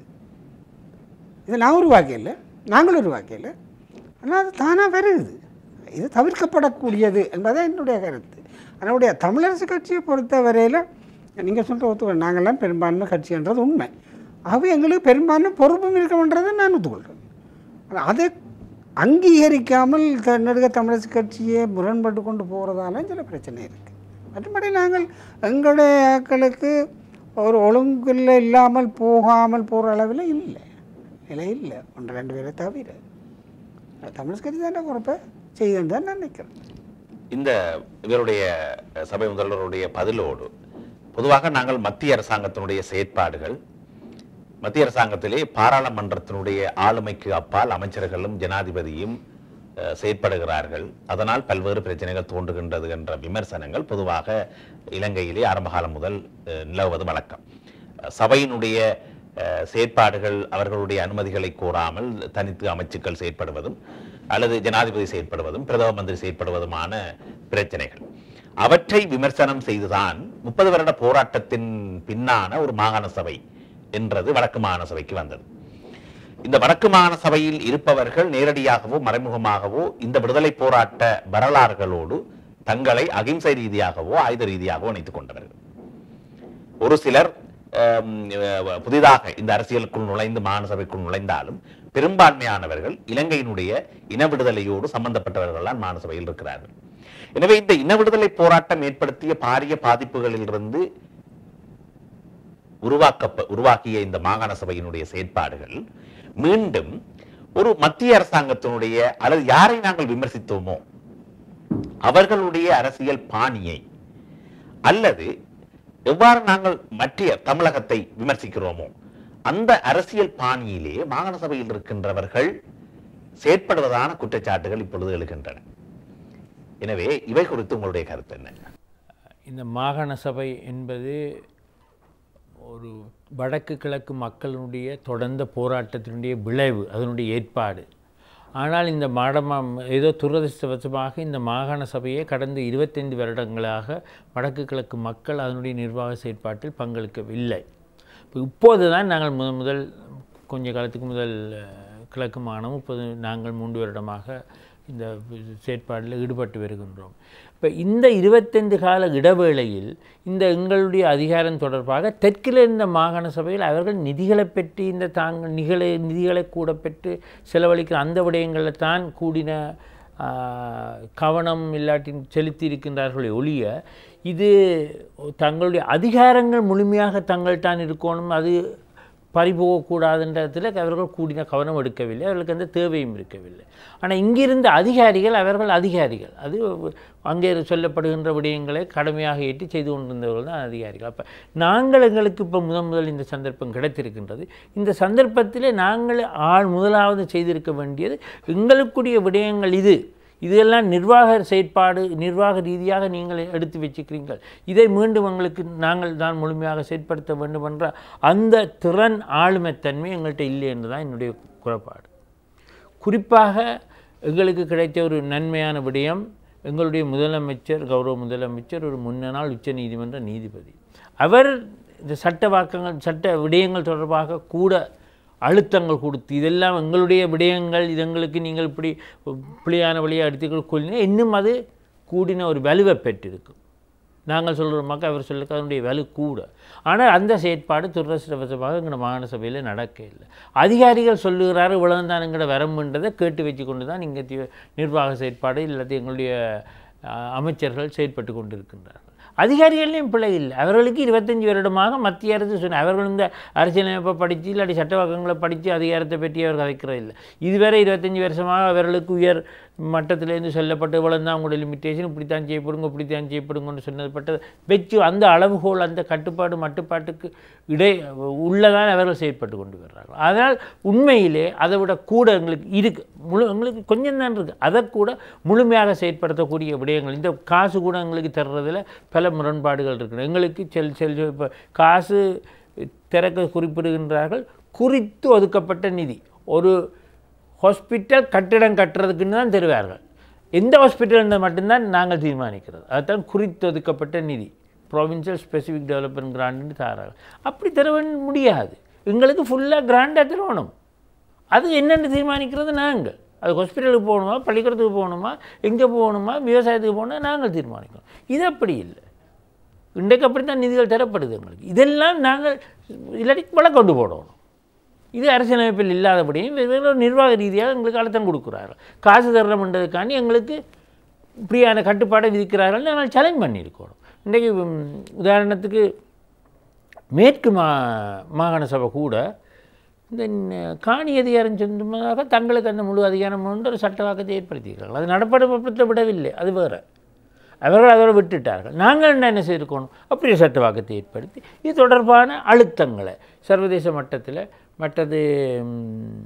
S2: இது நான் உருவாக்கல நாங்களும் உருவாக்கல ஆனால் அது தானாக வருகுது இது தவிர்க்கப்படக்கூடியது என்பதான் என்னுடைய கருத்து அதனுடைய தமிழரசு கட்சியை பொறுத்த வரையில் நீங்கள் சொல்கிற ஒத்துக்கொள்ள நாங்கள்லாம் பெரும்பான்மை கட்சின்றது உண்மை ஆகவே எங்களுக்கு பெரும்பான்மை பொறுப்பும் இருக்கணுன்றதை நான் ஒத்துக்கொள்கிறேன் ஆனா அதை அங்கீகரிக்காமல் தன்னெடுக்க தமிழரசு கட்சியை முரண்பட்டு கொண்டு போகிறதால சில பிரச்சனை இருக்குது மற்றபடி நாங்கள் எங்களுடைய ஆட்களுக்கு ஒரு ஒழுங்கில் இல்லாமல் போகாமல் போகிற அளவில் இல்லை நிலை இல்லை ஒன்று ரெண்டு பேரை தவிர தமிழ் கட்சி தான் குறைப்ப செய்யுதுன்னு தான் நான் நினைக்கிறேன்
S1: இந்த இவருடைய அஹ், சபை முதல்வருடைய பதிலோடு பொதுவாக நாங்கள் மத்திய அரசாங்கத்தினுடைய செயற்பாடுகள் மத்திய அரசாங்கத்திலே பாராளுமன்றத்தினுடைய ஆளுமைக்கு அப்பால் அமைச்சர்களும் ஜனாதிபதியும் அஹ், செயற்படுகிறார்கள் அதனால் பல்வேறு பிரச்சனைகள் தோன்றுகின்றது என்ற விமர்சனங்கள் பொதுவாக இலங்கையிலே ஆரம்ப காலம் முதல் அஹ், நிலவுவது வழக்கம் அஹ், சபையினுடைய அஹ், செயற்பாடுகள் அவர்களுடைய அனுமதிகளை கோராமல் தனித்து அமைச்சுக்கள் செயற்படுவதும் அல்லது ஜனாதிபதி செயற்படுவதும் பிரதம மந்திரி செயற்படுவதுமான பிரச்சனைகள் அவற்றை விமர்சனம் செய்துதான் முப்பது வருட போராட்டத்தின் பின்னான ஒரு மாகாண சபை என்றது வடக்கு மாகாண சபைக்கு வந்தது இந்த வடக்கு மாகாண சபையில் இருப்பவர்கள் நேரடியாகவோ மறைமுகமாகவோ இந்த விடுதலை போராட்ட வரலாறுகளோடு தங்களை அகிம்சை ரீதியாகவோ ஆயுத ரீதியாகவோ இணைத்துக் கொண்டவர்கள் ஒரு சிலர் ஆம், அஹ், புதிதாக இந்த அரசியலுக்குள் நுழைந்து மாகாண சபைக்குள் நுழைந்தாலும் பெரும்பான்மையானவர்கள் இலங்கையினுடைய இன விடுதலையோடு சம்பந்தப்பட்டவர்கள் தான் மாகாண சபையில் இருக்கிறார்கள் எனவே இந்த இன விடுதலை போராட்டம் ஏற்படுத்திய பாரிய பாதிப்புகளிலிருந்து உருவாக்க உருவாக்கிய இந்த மாகாண சபையினுடைய செயற்பாடுகள் மீண்டும் ஒரு மத்திய அரசாங்கத்தினுடைய அல்லது யாரை நாங்கள் விமர்சித்தோமோ அவர்களுடைய அரசியல் பாணியை அல்லது எவ்வாறு நாங்கள் மற்ற தமிழகத்தை விமர்சிக்கிறோமோ அந்த அரசியல் பாணியிலே மாகாண சபையில் இருக்கின்றவர்கள் செயற்படுவதான குற்றச்சாட்டுகள் இப்பொழுது எழுகின்றன எனவே இவை குறித்து உங்களுடைய கருத்து என்ன
S3: இந்த மாகாண சபை என்பது ஒரு வடக்கு கிழக்கு மக்களுடைய தொடர்ந்த போராட்டத்தினுடைய விளைவு அதனுடைய ஏற்பாடு ஆனால் இந்த மாடமா ஏதோ துரதிருஷ்டவசமாக இந்த மாகாண சபையை கடந்த இருபத்தைந்து வருடங்களாக வடக்கு கிழக்கு மக்கள் அதனுடைய நிர்வாக செயற்பாட்டில் பங்களிக்கவில்லை இப்போ இப்போது தான் நாங்கள் முதல் முதல் கொஞ்ச காலத்துக்கு முதல் அஹ், கிழக்கு மாகாணம் இப்போது நாங்கள் மூன்று வருடமாக இந்த செயற்பாடில் ஈடுபட்டு வருகின்றோம் இப்போ இந்த இருபத்தைந்து கால இடைவேளையில் இந்த எங்களுடைய அதிகாரம் தொடர்பாக தெற்கில் இருந்த மாகாண சபையில் அவர்கள் நிதிகளை பெற்று இந்த தாங்கள் நிகளை நிதிகளை கூட பெற்று செலவழிக்கிற அந்த விடயங்களில் தான் கூடின ஆ, கவனம் இல்லாட்டி செலுத்தி இருக்கின்றார்களே ஒழிய இது தங்களுடைய அதிகாரங்கள் முழுமையாக தங்கள்தான் இருக்கணும் அது பறிபோகக்கூடாதுன்றதில் அவர்கள் கூடின கவனம் எடுக்கவில்லை அவர்களுக்கு அந்த தேவையும் இருக்கவில்லை ஆனால் இங்கிருந்த அதிகாரிகள் அவர்கள் அதிகாரிகள் அது அங்கே சொல்லப்படுகின்ற விடயங்களை கடமையாக ஏற்றி செய்து கொண்டிருந்தவர்கள் தான் அதிகாரிகள் அப்போ நாங்கள் எங்களுக்கு இப்போ முதன் முதல் இந்த சந்தர்ப்பம் கிடைத்திருக்கின்றது இந்த சந்தர்ப்பத்திலே நாங்கள் ஆள் முதலாவது செய்திருக்க வேண்டியது எங்களுக்குரிய விடயங்கள் இது இதெல்லாம் நிர்வாக செயற்பாடு நிர்வாக ரீதியாக நீங்கள் எடுத்து வச்சுக்கிறீங்கள் இதை மீண்டும் எங்களுக்கு நாங்கள் தான் முழுமையாக செயற்படுத்த வேண்டும் என்ற அந்த திறன் ஆளுமைத்தன்மை எங்கள்கிட்ட இல்லை என்று தான் என்னுடைய குறைபாடு குறிப்பாக எங்களுக்கு கிடைத்த ஒரு நன்மையான விடயம் எங்களுடைய முதலமைச்சர் கௌரவ முதலமைச்சர் ஒரு முன்னாள் உச்சநீதிமன்ற நீதிபதி அவர் இந்த சட்ட வாக்கங்கள் சட்ட விடயங்கள் தொடர்பாக கூட அழுத்தங்கள் கொடுத்து இதெல்லாம் எங்களுடைய விடயங்கள் இது எங்களுக்கு நீங்கள் இப்படி பிள்ளையான வழியாக எடுத்துக்கள் கொள்ளினா இன்னும் அது கூடின ஒரு வலுவை பெற்றிருக்கும் நாங்கள் சொல்கிற மக்கள் அவர் சொல்லுக்கு அதனுடைய வலு கூட ஆனால் அந்த செயற்பாடு துரதிருஷ்டவசமாக எங்களோட மாகாண சபையில் நடக்க இல்லை அதிகாரிகள் சொல்லுகிறாரு இவ்வளவு தான் எங்களோட வரம்புன்றதை கேட்டு வச்சு கொண்டு தான் இங்கே நிர்வாக செயற்பாடு இல்லாட்டி எங்களுடைய அஹ், அமைச்சர்கள் செயற்பட்டு கொண்டிருக்கின்றார்கள் அதிகாரிகள்லையும் பிழை இல்லை அவர்களுக்கு இருபத்தஞ்சி வருடமாக மத்திய அரசு சொன்ன அவர்கள் இந்த அரசியலமைப்பை படித்து இல்லாட்டி சட்டவாக்கங்களை படித்து அதிகாரத்தை பற்றி அவர் கதைக்கிறது இல்லை இதுவரை இருபத்தஞ்சி வருஷமாக அவர்களுக்கு உயர் மட்டத்திலேருந்து சொல்லப்பட்ட இவ்வளோ தான் உங்களுடைய லிமிட்டேஷன் இப்படித்தான் செய்யப்படுங்க இப்படித்தான் செய்யப்படுங்கன்னு சொன்னதுப்பட்டது வச்சு அந்த அளவுகோல் அந்த கட்டுப்பாடு மட்டுப்பாட்டுக்கு இடை உள்ளதான் அவர்கள் செயற்பட்டு கொண்டு வர்றார்கள் அதனால் உண்மையிலே அதை விட கூட எங்களுக்கு இருக்கு முழு எங்களுக்கு கொஞ்சம் தான் இருக்குது அதை கூட முழுமையாக செயற்படுத்தக்கூடிய விடயங்கள் இந்த காசு கூட எங்களுக்கு தர்றதில் பல முரண்பாடுகள் இருக்குது எங்களுக்கு செல் செல் இப்போ காசு திறக்க குறிப்பிடுகின்றார்கள் குறித்து ஒதுக்கப்பட்ட நிதி ஒரு ஹாஸ்பிட்டல் கட்டிடம் கட்டுறதுக்குன்னு தான் தருவார்கள் எந்த ஹாஸ்பிட்டல் மட்டும்தான் நாங்கள் தீர்மானிக்கிறது அதுதான் குறித்து ஒதுக்கப்பட்ட நிதி ப்ராவின்சியல் ஸ்பெசிஃபிக் டெவலப்மெண்ட் கிராண்ட்னு தரார்கள் அப்படி தர வேண்டி- முடியாது எங்களுக்கு ஃபுல்லாக கிராண்டாக தரணும் அது என்னென்னு தீர்மானிக்கிறது நாங்கள் அது ஹாஸ்பிட்டலுக்கு போகணுமா பள்ளிக்கூடத்துக்கு போகணுமா எங்கே போகணுமா விவசாயத்துக்கு போகணுமா நாங்கள் தீர்மானிக்கணும் இது அப்படி இல்லை இன்றைக்கு அப்படி தான் நிதிகள் தரப்படுது எங்களுக்கு இதெல்லாம் நாங்கள் இல்லாட்டி வழக்கு கொண்டு போடணும் இது அரசியலமைப்பில் இல்லாதபடியும் வெவ்வேறு நிர்வாக ரீதியாக எங்களுக்கு அழுத்தம் கொடுக்குறார்கள் காசு தரணுன்றதுக்காண்டி எங்களுக்கு இப்படியான கட்டுப்பாடை விதிக்கிறார்கள் நாங்கள் சேலஞ்ச் பண்ணியிருக்கணும் இன்றைக்கு ம், உதாரணத்துக்கு மேற்கு மா மாகாண சபை கூட இந்த ந- காணி அதிகாரம் சொந்தமாக தங்களுக்கு அந்த முழு அதிகாரம் உண்டு ஒரு சட்டவாக்கத்தை ஏற்படுத்தியிருக்கிறார்கள் அது நடப்படுத்த விடவில்லை அது வேறு அவர்கள் அதோடு விட்டுட்டார்கள் நாங்கள் என்ன என்ன செய்திருக்கணும் அப்படி ஒரு சட்டவாக்கத்தை ஏற்படுத்தி இது தொடர்பான அழுத்தங்களை சர்வதேச மட்டத்தில் மற்றது ம்,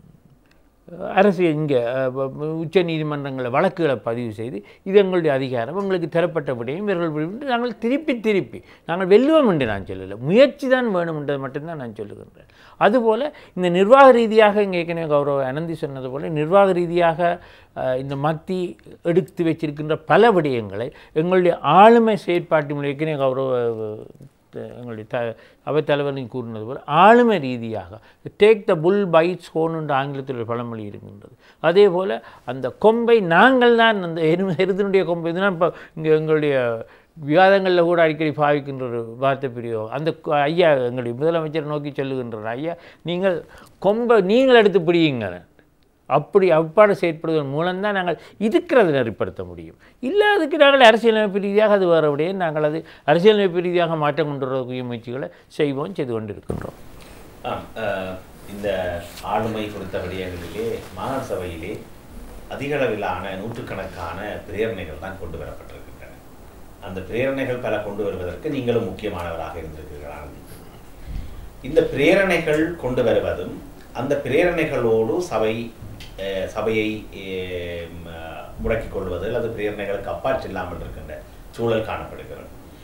S3: அரசு இங்கே உச்ச நீதிமன்றங்களை வழக்குகளை பதிவு செய்து இது எங்களுடைய அதிகாரம் எங்களுக்கு தரப்பட்ட விடையும் இவர்கள் விரும்பி நாங்கள் திருப்பி திருப்பி நாங்கள் வெல்லுவோம் என்று நான் சொல்லலை முயற்சி தான் வேணும் என்றது மட்டும்தான் நான் சொல்லுகின்றேன் அதுபோல் இந்த நிர்வாக ரீதியாக இங்கே ஏற்கனவே கௌரவ அனந்தி சொன்னது போல நிர்வாக ரீதியாக அஹ், இந்த மத்தி எடுத்து வச்சிருக்கின்ற பல விடயங்களை எங்களுடைய ஆளுமை செயற்பாட்டு மூலம் ஏற்கனவே கௌரவ த- எங்களுடைய த அவைத்தலைவரையும் கூறினது போல் ஆளுமை ரீதியாக டேக் த புல் பைட்ஸ் ஹோன் என்ற ஆங்கிலத்தில் ஒரு பழமொழி இருக்கின்றது அதே போல் அந்த கொம்பை நாங்கள் தான் அந்த எரு எருதினுடைய கொம்பை இதுதான் இப்போ இங்கே எங்களுடைய விவாதங்களில் கூட அடிக்கடி பாவிக்கின்ற ஒரு வார்த்தை பிரயோகம் அந்த கொ- ஐயா எங்களுடைய முதலமைச்சர் நோக்கி சொல்லுகின்றார் ஐயா நீங்கள் கொம்பை நீங்கள் எடுத்து பிடியுங்க அப்படி அவ்வாறு செயற்படுவதன் மூலம்தான் நாங்கள் இருக்கிறதை நெறிப்படுத்த முடியும் இல்லை அதுக்கு நாங்கள் அரசியலமைப்பு ரீதியாக அது வேறுபடியே நாங்கள் அது அரசியலமைப்பு ரீதியாக மாற்றம் கொண்டு வரக்கூடிய முயற்சிகளை செய்வோம் செய்து கொண்டிருக்கின்றோம்
S1: ஆம், அஹ், இந்த ஆளுமை குறித்த விடயங்களிலே மாகாண சபையிலே அதிக அளவிலான நூற்றுக்கணக்கான பிரேரணைகள் தான் கொண்டு வரப்பட்டிருக்கின்றன அந்த பிரேரணைகள் பல கொண்டு வருவதற்கு நீங்களும் முக்கியமானவராக இருந்திருக்கிறீர்கள் ஆனந்தி இந்த பிரேரணைகள் கொண்டு வருவதும் அந்த பிரேரணைகளோடு சபை அஹ், சபையை அஹ், ம, முடக்கிக் கொள்வது அல்லது பிரேரணைகளுக்கு அப்பாற்று இல்லாமல் இருக்கின்ற சூழல் காணப்படுகிறது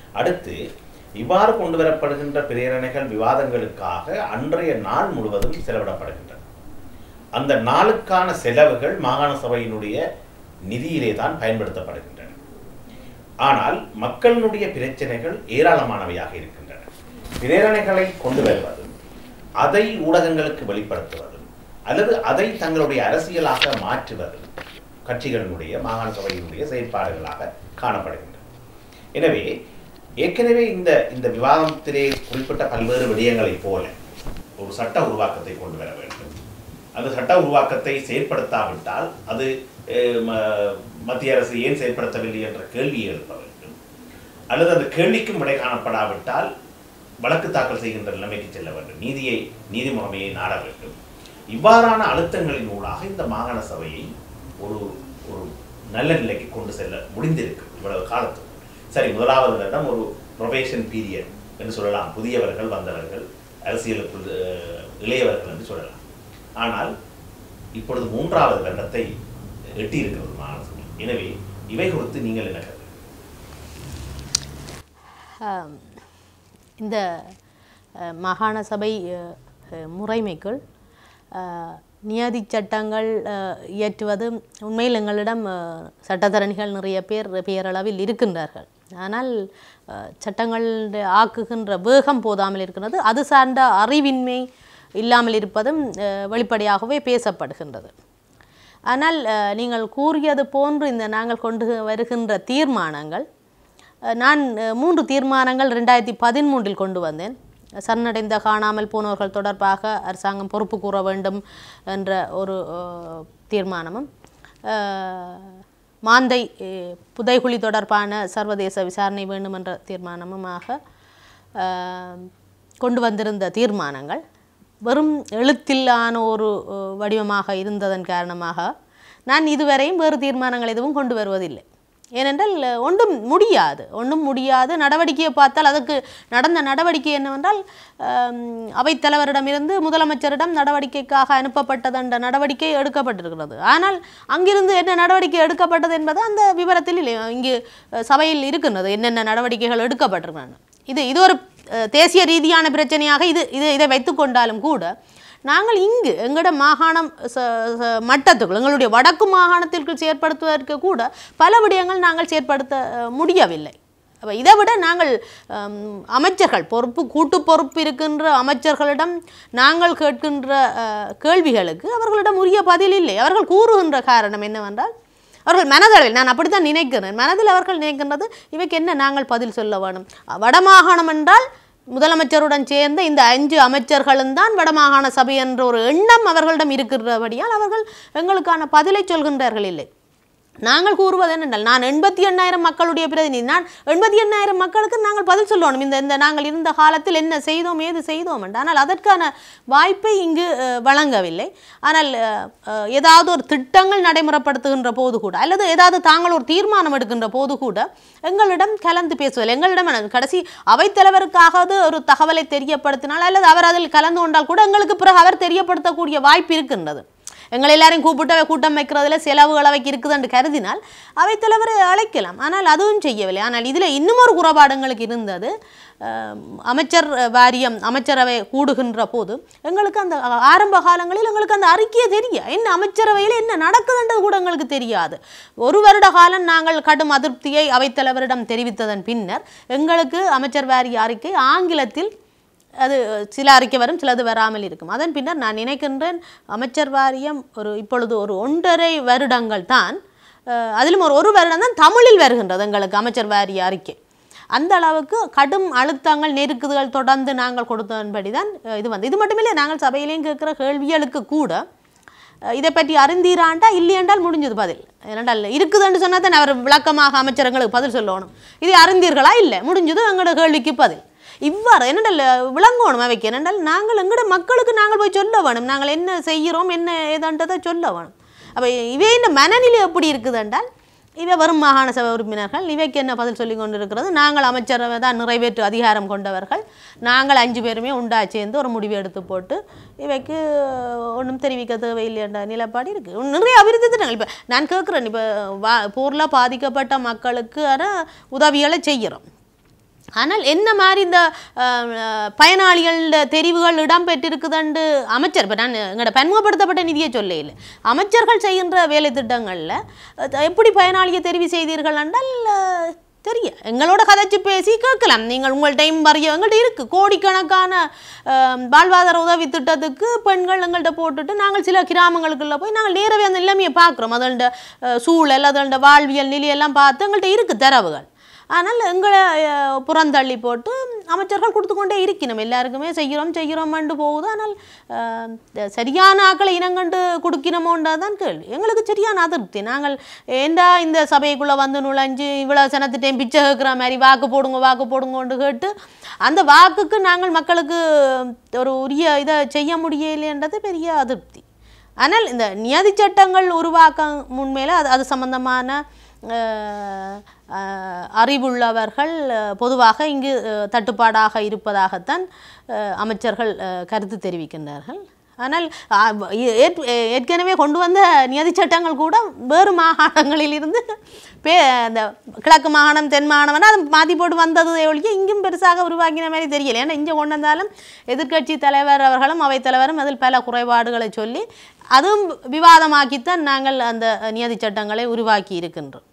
S1: அடுத்து இவ்வாறு கொண்டு வரப்படுகின்ற பிரேரணைகள் விவாதங்களுக்காக அன்றைய நாள் முழுவதும் செலவிடப்படுகின்றன அந்த நாளுக்கான செலவுகள் மாகாண சபையினுடைய நிதியிலே தான் பயன்படுத்தப்படுகின்றன ஆனால் மக்களினுடைய பிரச்சனைகள் ஏராளமானவையாக இருக்கின்றன பிரேரணைகளை கொண்டு வருவதும் அதை ஊடகங்களுக்கு வெளிப்படுத்துவதும் அல்லது அதை தங்களுடைய அரசியலாக மாற்றுவதும் கட்சிகளினுடைய மாகாண சபையினுடைய செயற்பாடுகளாக காணப்படுகின்றன எனவே ஏற்கனவே இந்த இந்த விவாதத்திலே குறிப்பிட்ட பல்வேறு விடயங்களைப் போல ஒரு சட்ட உருவாக்கத்தை கொண்டு வர வேண்டும் அந்த சட்ட உருவாக்கத்தை செயற்படுத்தாவிட்டால் அது அஹ், ம- மத்திய அரசு ஏன் செயற்படுத்தவில்லை என்ற கேள்வியை எழுப்ப வேண்டும் அல்லது அந்த கேள்விக்கும் விடை காணப்படாவிட்டால் வழக்கு தாக்கல் செய்கின்ற நிலைமைக்கு செல்ல வேண்டும் நீதியை நீதி முறைமையை நாட வேண்டும் இவ்வாறான அழுத்தங்களின் ஊடாக இந்த மாகாண சபையை ஒரு ஒரு நல்ல நிலைக்கு கொண்டு செல்ல முடிந்திருக்கு இவ்வளவு காலத்துக்கு சரி முதலாவது வருடம் ஒரு ப்ரொபேஷன் பீரியட் என்று சொல்லலாம் புதியவர்கள் வந்தவர்கள் அரசியலுக்குள் அஹ், இளையவர்கள் என்று சொல்லலாம் ஆனால் இப்பொழுது மூன்றாவது வருடத்தை எட்டி இருக்கிறது மாகாண சபை எனவே இவை குறித்து நீங்கள் என்ன கருத்து
S4: ஆம், இந்த அஹ், மாகாண சபை அஹ், அஹ், முறைமைக்குள் அஹ், நியதி சட்டங்கள் அஹ், இயற்றுவது உண்மையில் எங்களிடம் அஹ், சட்டத்தரணிகள் நிறைய பேர் பேரளவில் இருக்கின்றார்கள் ஆனால் அஹ், சட்டங்கள் ஆக்குகின்ற வேகம் போதாமல் இருக்கிறது அது சார்ந்த அறிவின்மை இல்லாமல் இருப்பதும் அஹ், வெளிப்படையாகவே பேசப்படுகின்றது ஆனால் அஹ், நீங்கள் கூறியது போன்று இந்த நாங்கள் கொண்டு வருகின்ற தீர்மானங்கள் அஹ், நான் அஹ், மூன்று தீர்மானங்கள் ரெண்டாயிரத்தி பதிமூன்றில் கொண்டு வந்தேன் சரணடைந்த காணாமல் போனவர்கள் தொடர்பாக அரசாங்கம் பொறுப்பு கூற வேண்டும் என்ற ஒரு அஹ், தீர்மானமும் அஹ், மாந்தை அஹ், புதைகுழி தொடர்பான சர்வதேச விசாரணை வேண்டும் என்ற தீர்மானமுமாக அஹ், கொண்டு வந்திருந்த தீர்மானங்கள் வெறும் எழுத்திலான ஒரு அஹ், வடிவமாக இருந்ததன் காரணமாக நான் இதுவரையும் வேறு தீர்மானங்கள் எதுவும் கொண்டு வருவதில்லை ஏனென்றால் அஹ், ஒன்றும் முடியாது ஒன்றும் முடியாது நடவடிக்கையை பார்த்தால் அதுக்கு நடந்த நடவடிக்கை என்னவென்றால் ஆம், அவைத்தலைவரிடமிருந்து முதலமைச்சரிடம் நடவடிக்கைக்காக அனுப்பப்பட்டது என்ற நடவடிக்கை எடுக்கப்பட்டிருக்கிறது ஆனால் அங்கிருந்து என்ன நடவடிக்கை எடுக்கப்பட்டது என்பது அந்த விவரத்தில் இல்லை இங்கு அஹ், சபையில் இருக்கின்றது என்னென்ன நடவடிக்கைகள் எடுக்கப்பட்டிருக்கின்றன இது இது ஒரு அஹ், தேசிய ரீதியான பிரச்சனையாக இது இது இதை வைத்துக்கொண்டாலும் கூட நாங்கள் இங்கு எங்களோட மாகாணம் ச- ச- மட்டத்துக்குள் எங்களுடைய வடக்கு மாகாணத்திற்கு செயற்படுத்துவதற்கு கூட பல விடயங்கள் நாங்கள் செயற்படுத்த அஹ், முடியவில்லை அப்ப இதை விட நாங்கள் ஹம், அமைச்சர்கள் பொறுப்பு கூட்டு பொறுப்பு இருக்கின்ற அமைச்சர்களிடம் நாங்கள் கேட்கின்ற அஹ், கேள்விகளுக்கு அவர்களிடம் உரிய பதில் இல்லை அவர்கள் கூறுகின்ற காரணம் என்னவென்றால் அவர்கள் மனதளவில் நான் அப்படித்தான் நினைக்கிறேன் மனதில் அவர்கள் நினைக்கின்றது இவைக்கு என்ன நாங்கள் பதில் சொல்ல வேணும் வடமாகாணம் என்றால் முதலமைச்சருடன் சேர்ந்த இந்த அஞ்சு அமைச்சர்களும் தான் வடமாகாண சபை என்ற ஒரு எண்ணம் அவர்களிடம் இருக்கிறபடியால் அவர்கள் எங்களுக்கான பதிலை சொல்கின்றார்கள் இல்லை நாங்கள் கூறுவது என்னென்றால் நான் எண்பத்தி எண்ணாயிரம் மக்களுடைய பிரதிநிதி நான் எண்பத்தி எண்ணாயிரம் மக்களுக்கு நாங்கள் பதில் சொல்லணும் இந்த இந்த நாங்கள் இருந்த காலத்தில் என்ன செய்தோம் ஏது செய்தோம் என்று ஆனால் அதற்கான வாய்ப்பை இங்கு அஹ், வழங்கவில்லை ஆனால் அஹ், அஹ், ஏதாவது ஒரு திட்டங்கள் நடைமுறைப்படுத்துகின்ற போது கூட அல்லது ஏதாவது தாங்கள் ஒரு தீர்மானம் எடுக்கின்ற போது கூட எங்களிடம் கலந்து பேசுவதில்லை எங்களிடம் என்ன, கடைசி அவைத்தலைவருக்காவது ஒரு தகவலை தெரியப்படுத்தினால் அல்லது அவர் அதில் கலந்து கொண்டால் கூட எங்களுக்கு பிறகு அவர் தெரியப்படுத்தக்கூடிய வாய்ப்பு இருக்கின்றது எங்களை எல்லாரையும் கூப்பிட்டு அவை கூட்டம் வைக்கிறதுல செலவுகள் அவைக்கு இருக்குதுன்னு கருதினால் அவைத்தலைவரை அழைக்கலாம் ஆனால் அதுவும் செய்யவில்லை ஆனால் இதில் இன்னும் ஒரு குறைபாடு எங்களுக்கு இருந்தது அஹ், அமைச்சர் வாரியம் அமைச்சரவை கூடுகின்ற போது எங்களுக்கு அந்த ஆரம்ப காலங்களில் எங்களுக்கு அந்த அறிக்கையே தெரிய என்ன அமைச்சரவையில் என்ன நடக்குதுன்றது கூட எங்களுக்கு தெரியாது ஒரு வருட காலம் நாங்கள் கடும் அதிருப்தியை அவைத்தலைவரிடம் தெரிவித்ததன் பின்னர் எங்களுக்கு அமைச்சர் வாரிய அறிக்கை ஆங்கிலத்தில் அது சில அறிக்கை வரும் சிலது வராமல் இருக்கும் அதன் பின்னர் நான் நினைக்கின்றேன் அமைச்சர் வாரியம் ஒரு இப்பொழுது ஒரு ஒன்றரை வருடங்கள் தான் அஹ், அதிலும் ஒரு ஒரு வருடம் தான் தமிழில் வருகின்றது எங்களுக்கு அமைச்சர் வாரிய அறிக்கை அந்த அளவுக்கு கடும் அழுத்தங்கள் நெருக்குதுகள் தொடர்ந்து நாங்கள் கொடுத்ததன்படி தான் அஹ், இது வந்து இது மட்டுமில்லை நாங்கள் சபையிலையும் கேட்குற கேள்விகளுக்கு கூட அஹ், இதை பற்றி அறிந்தீராண்டா இல்லையென்றால் முடிஞ்சது பதில் ஏனென்றால் இருக்குதுன்னு சொன்னால் தான் அவர் விளக்கமாக அமைச்சர்களுக்கு பதில் சொல்லணும் இதை அறிந்தீர்களா இல்லை முடிஞ்சது எங்களோட கேள்விக்கு பதில் இவ்வாறு என்னென்றால் விளங்கணும் அவைக்கு என்னென்றால் நாங்கள் எங்களோட மக்களுக்கு நாங்கள் போய் சொல்ல வேணும் நாங்கள் என்ன செய்கிறோம் என்ன ஏதான்றதை சொல்ல வேணும் அப்போ இவை இந்த மனநிலை எப்படி இருக்குது என்றால் இவை வரும் மாகாண சபை உறுப்பினர்கள் இவைக்கு என்ன பதில் சொல்லி கொண்டு இருக்கிறது நாங்கள் அமைச்சரவை தான் நிறைவேற்று அதிகாரம் கொண்டவர்கள் நாங்கள் அஞ்சு பேருமே உண்டா சேர்ந்து ஒரு முடிவு எடுத்து போட்டு இவைக்கு ஒன்றும் தெரிவிக்க தேவையில்லை என்ற நிலைப்பாடு இருக்குது நிறைய அபிவிருத்தி திட்டங்கள் இப்போ நான் கேட்குறேன் இப்போ வா போரில் பாதிக்கப்பட்ட மக்களுக்கு உதவிகளை செய்கிறோம் ஆனால் என்ன மாதிரி இந்த அஹ், அஹ், பயனாளிகள் தெரிவுகள் இடம்பெற்றிருக்குதுண்டு அமைச்சர் இப்போ நான் எங்களோட பன்முகப்படுத்தப்பட்ட நிதியை சொல்ல இல்லை அமைச்சர்கள் செய்கின்ற வேலை திட்டங்களில் அஹ், எப்படி பயனாளியை தெரிவு செய்தீர்கள் என்றால் அஹ், தெரிய எங்களோட கதைச்சு பேசி கேட்கலாம் நீங்கள் உங்கள் டைம் வரைய எங்கள்கிட்ட இருக்குது கோடிக்கணக்கான அஹ், வாழ்வாதார உதவி திட்டத்துக்கு பெண்கள் எங்கள்கிட்ட போட்டுட்டு நாங்கள் சில கிராமங்களுக்குள்ள போய் நாங்கள் நேரவே அந்த நிலைமையை பார்க்குறோம் அதோட அஹ், சூழல் அதோட வாழ்வியல் நிலையெல்லாம் பார்த்து எங்கள்கிட்ட இருக்குது தரவுகள் ஆனால் எங்களை அஹ், புறந்தள்ளி போட்டு அமைச்சர்கள் கொடுத்து கொண்டே இருக்கணும் எல்லாருக்குமே செய்கிறோம் செய்கிறோம்ண்டு போகுது ஆனால் அஹ், இந்த சரியான ஆக்களை இனங்கண்டு கொடுக்கணுமோன்றது தான் கேள்வி எங்களுக்கு சரியான அதிருப்தி நாங்கள் ஏண்டா இந்த சபைக்குள்ளே வந்து நுழைஞ்சு இவ்வளோ சனத்திட்டையும் பிச்சை கேட்குற மாதிரி வாக்கு போடுங்க வாக்கு போடுங்கன்னு கேட்டு அந்த வாக்குக்கு நாங்கள் மக்களுக்கு ஒரு உரிய இதை செய்ய முடியலைன்றது பெரிய அதிருப்தி ஆனால் இந்த நியதி சட்டங்கள் உருவாக்க முன்மேல அது அது சம்பந்தமான அஹ், அஹ், அறிவுள்ளவர்கள் அஹ், பொதுவாக இங்கு அஹ், தட்டுப்பாடாக இருப்பதாகத்தான் அஹ், அமைச்சர்கள் அஹ், கருத்து தெரிவிக்கின்றார்கள் ஆனால் அஹ், ஏ- ஏற்- ஏற்கனவே கொண்டு வந்த நியதி சட்டங்கள் கூட வேறு மாகாணங்களில் இருந்து பே அந்த கிழக்கு மாகாணம் தென் மாகாணம் அதை மாற்றி போட்டு வந்தது ஒழிய இங்கும் பெருசாக உருவாக்கின மாதிரி தெரியல ஏன்னா இங்கே கொண்டு வந்தாலும் எதிர்க்கட்சி தலைவர் அவர்களும் அவைத்தலைவரும் அதில் பல குறைபாடுகளை சொல்லி அதுவும் விவாதமாக்கித்தான் நாங்கள் அந்த நியதி சட்டங்களை உருவாக்கி இருக்கின்றோம்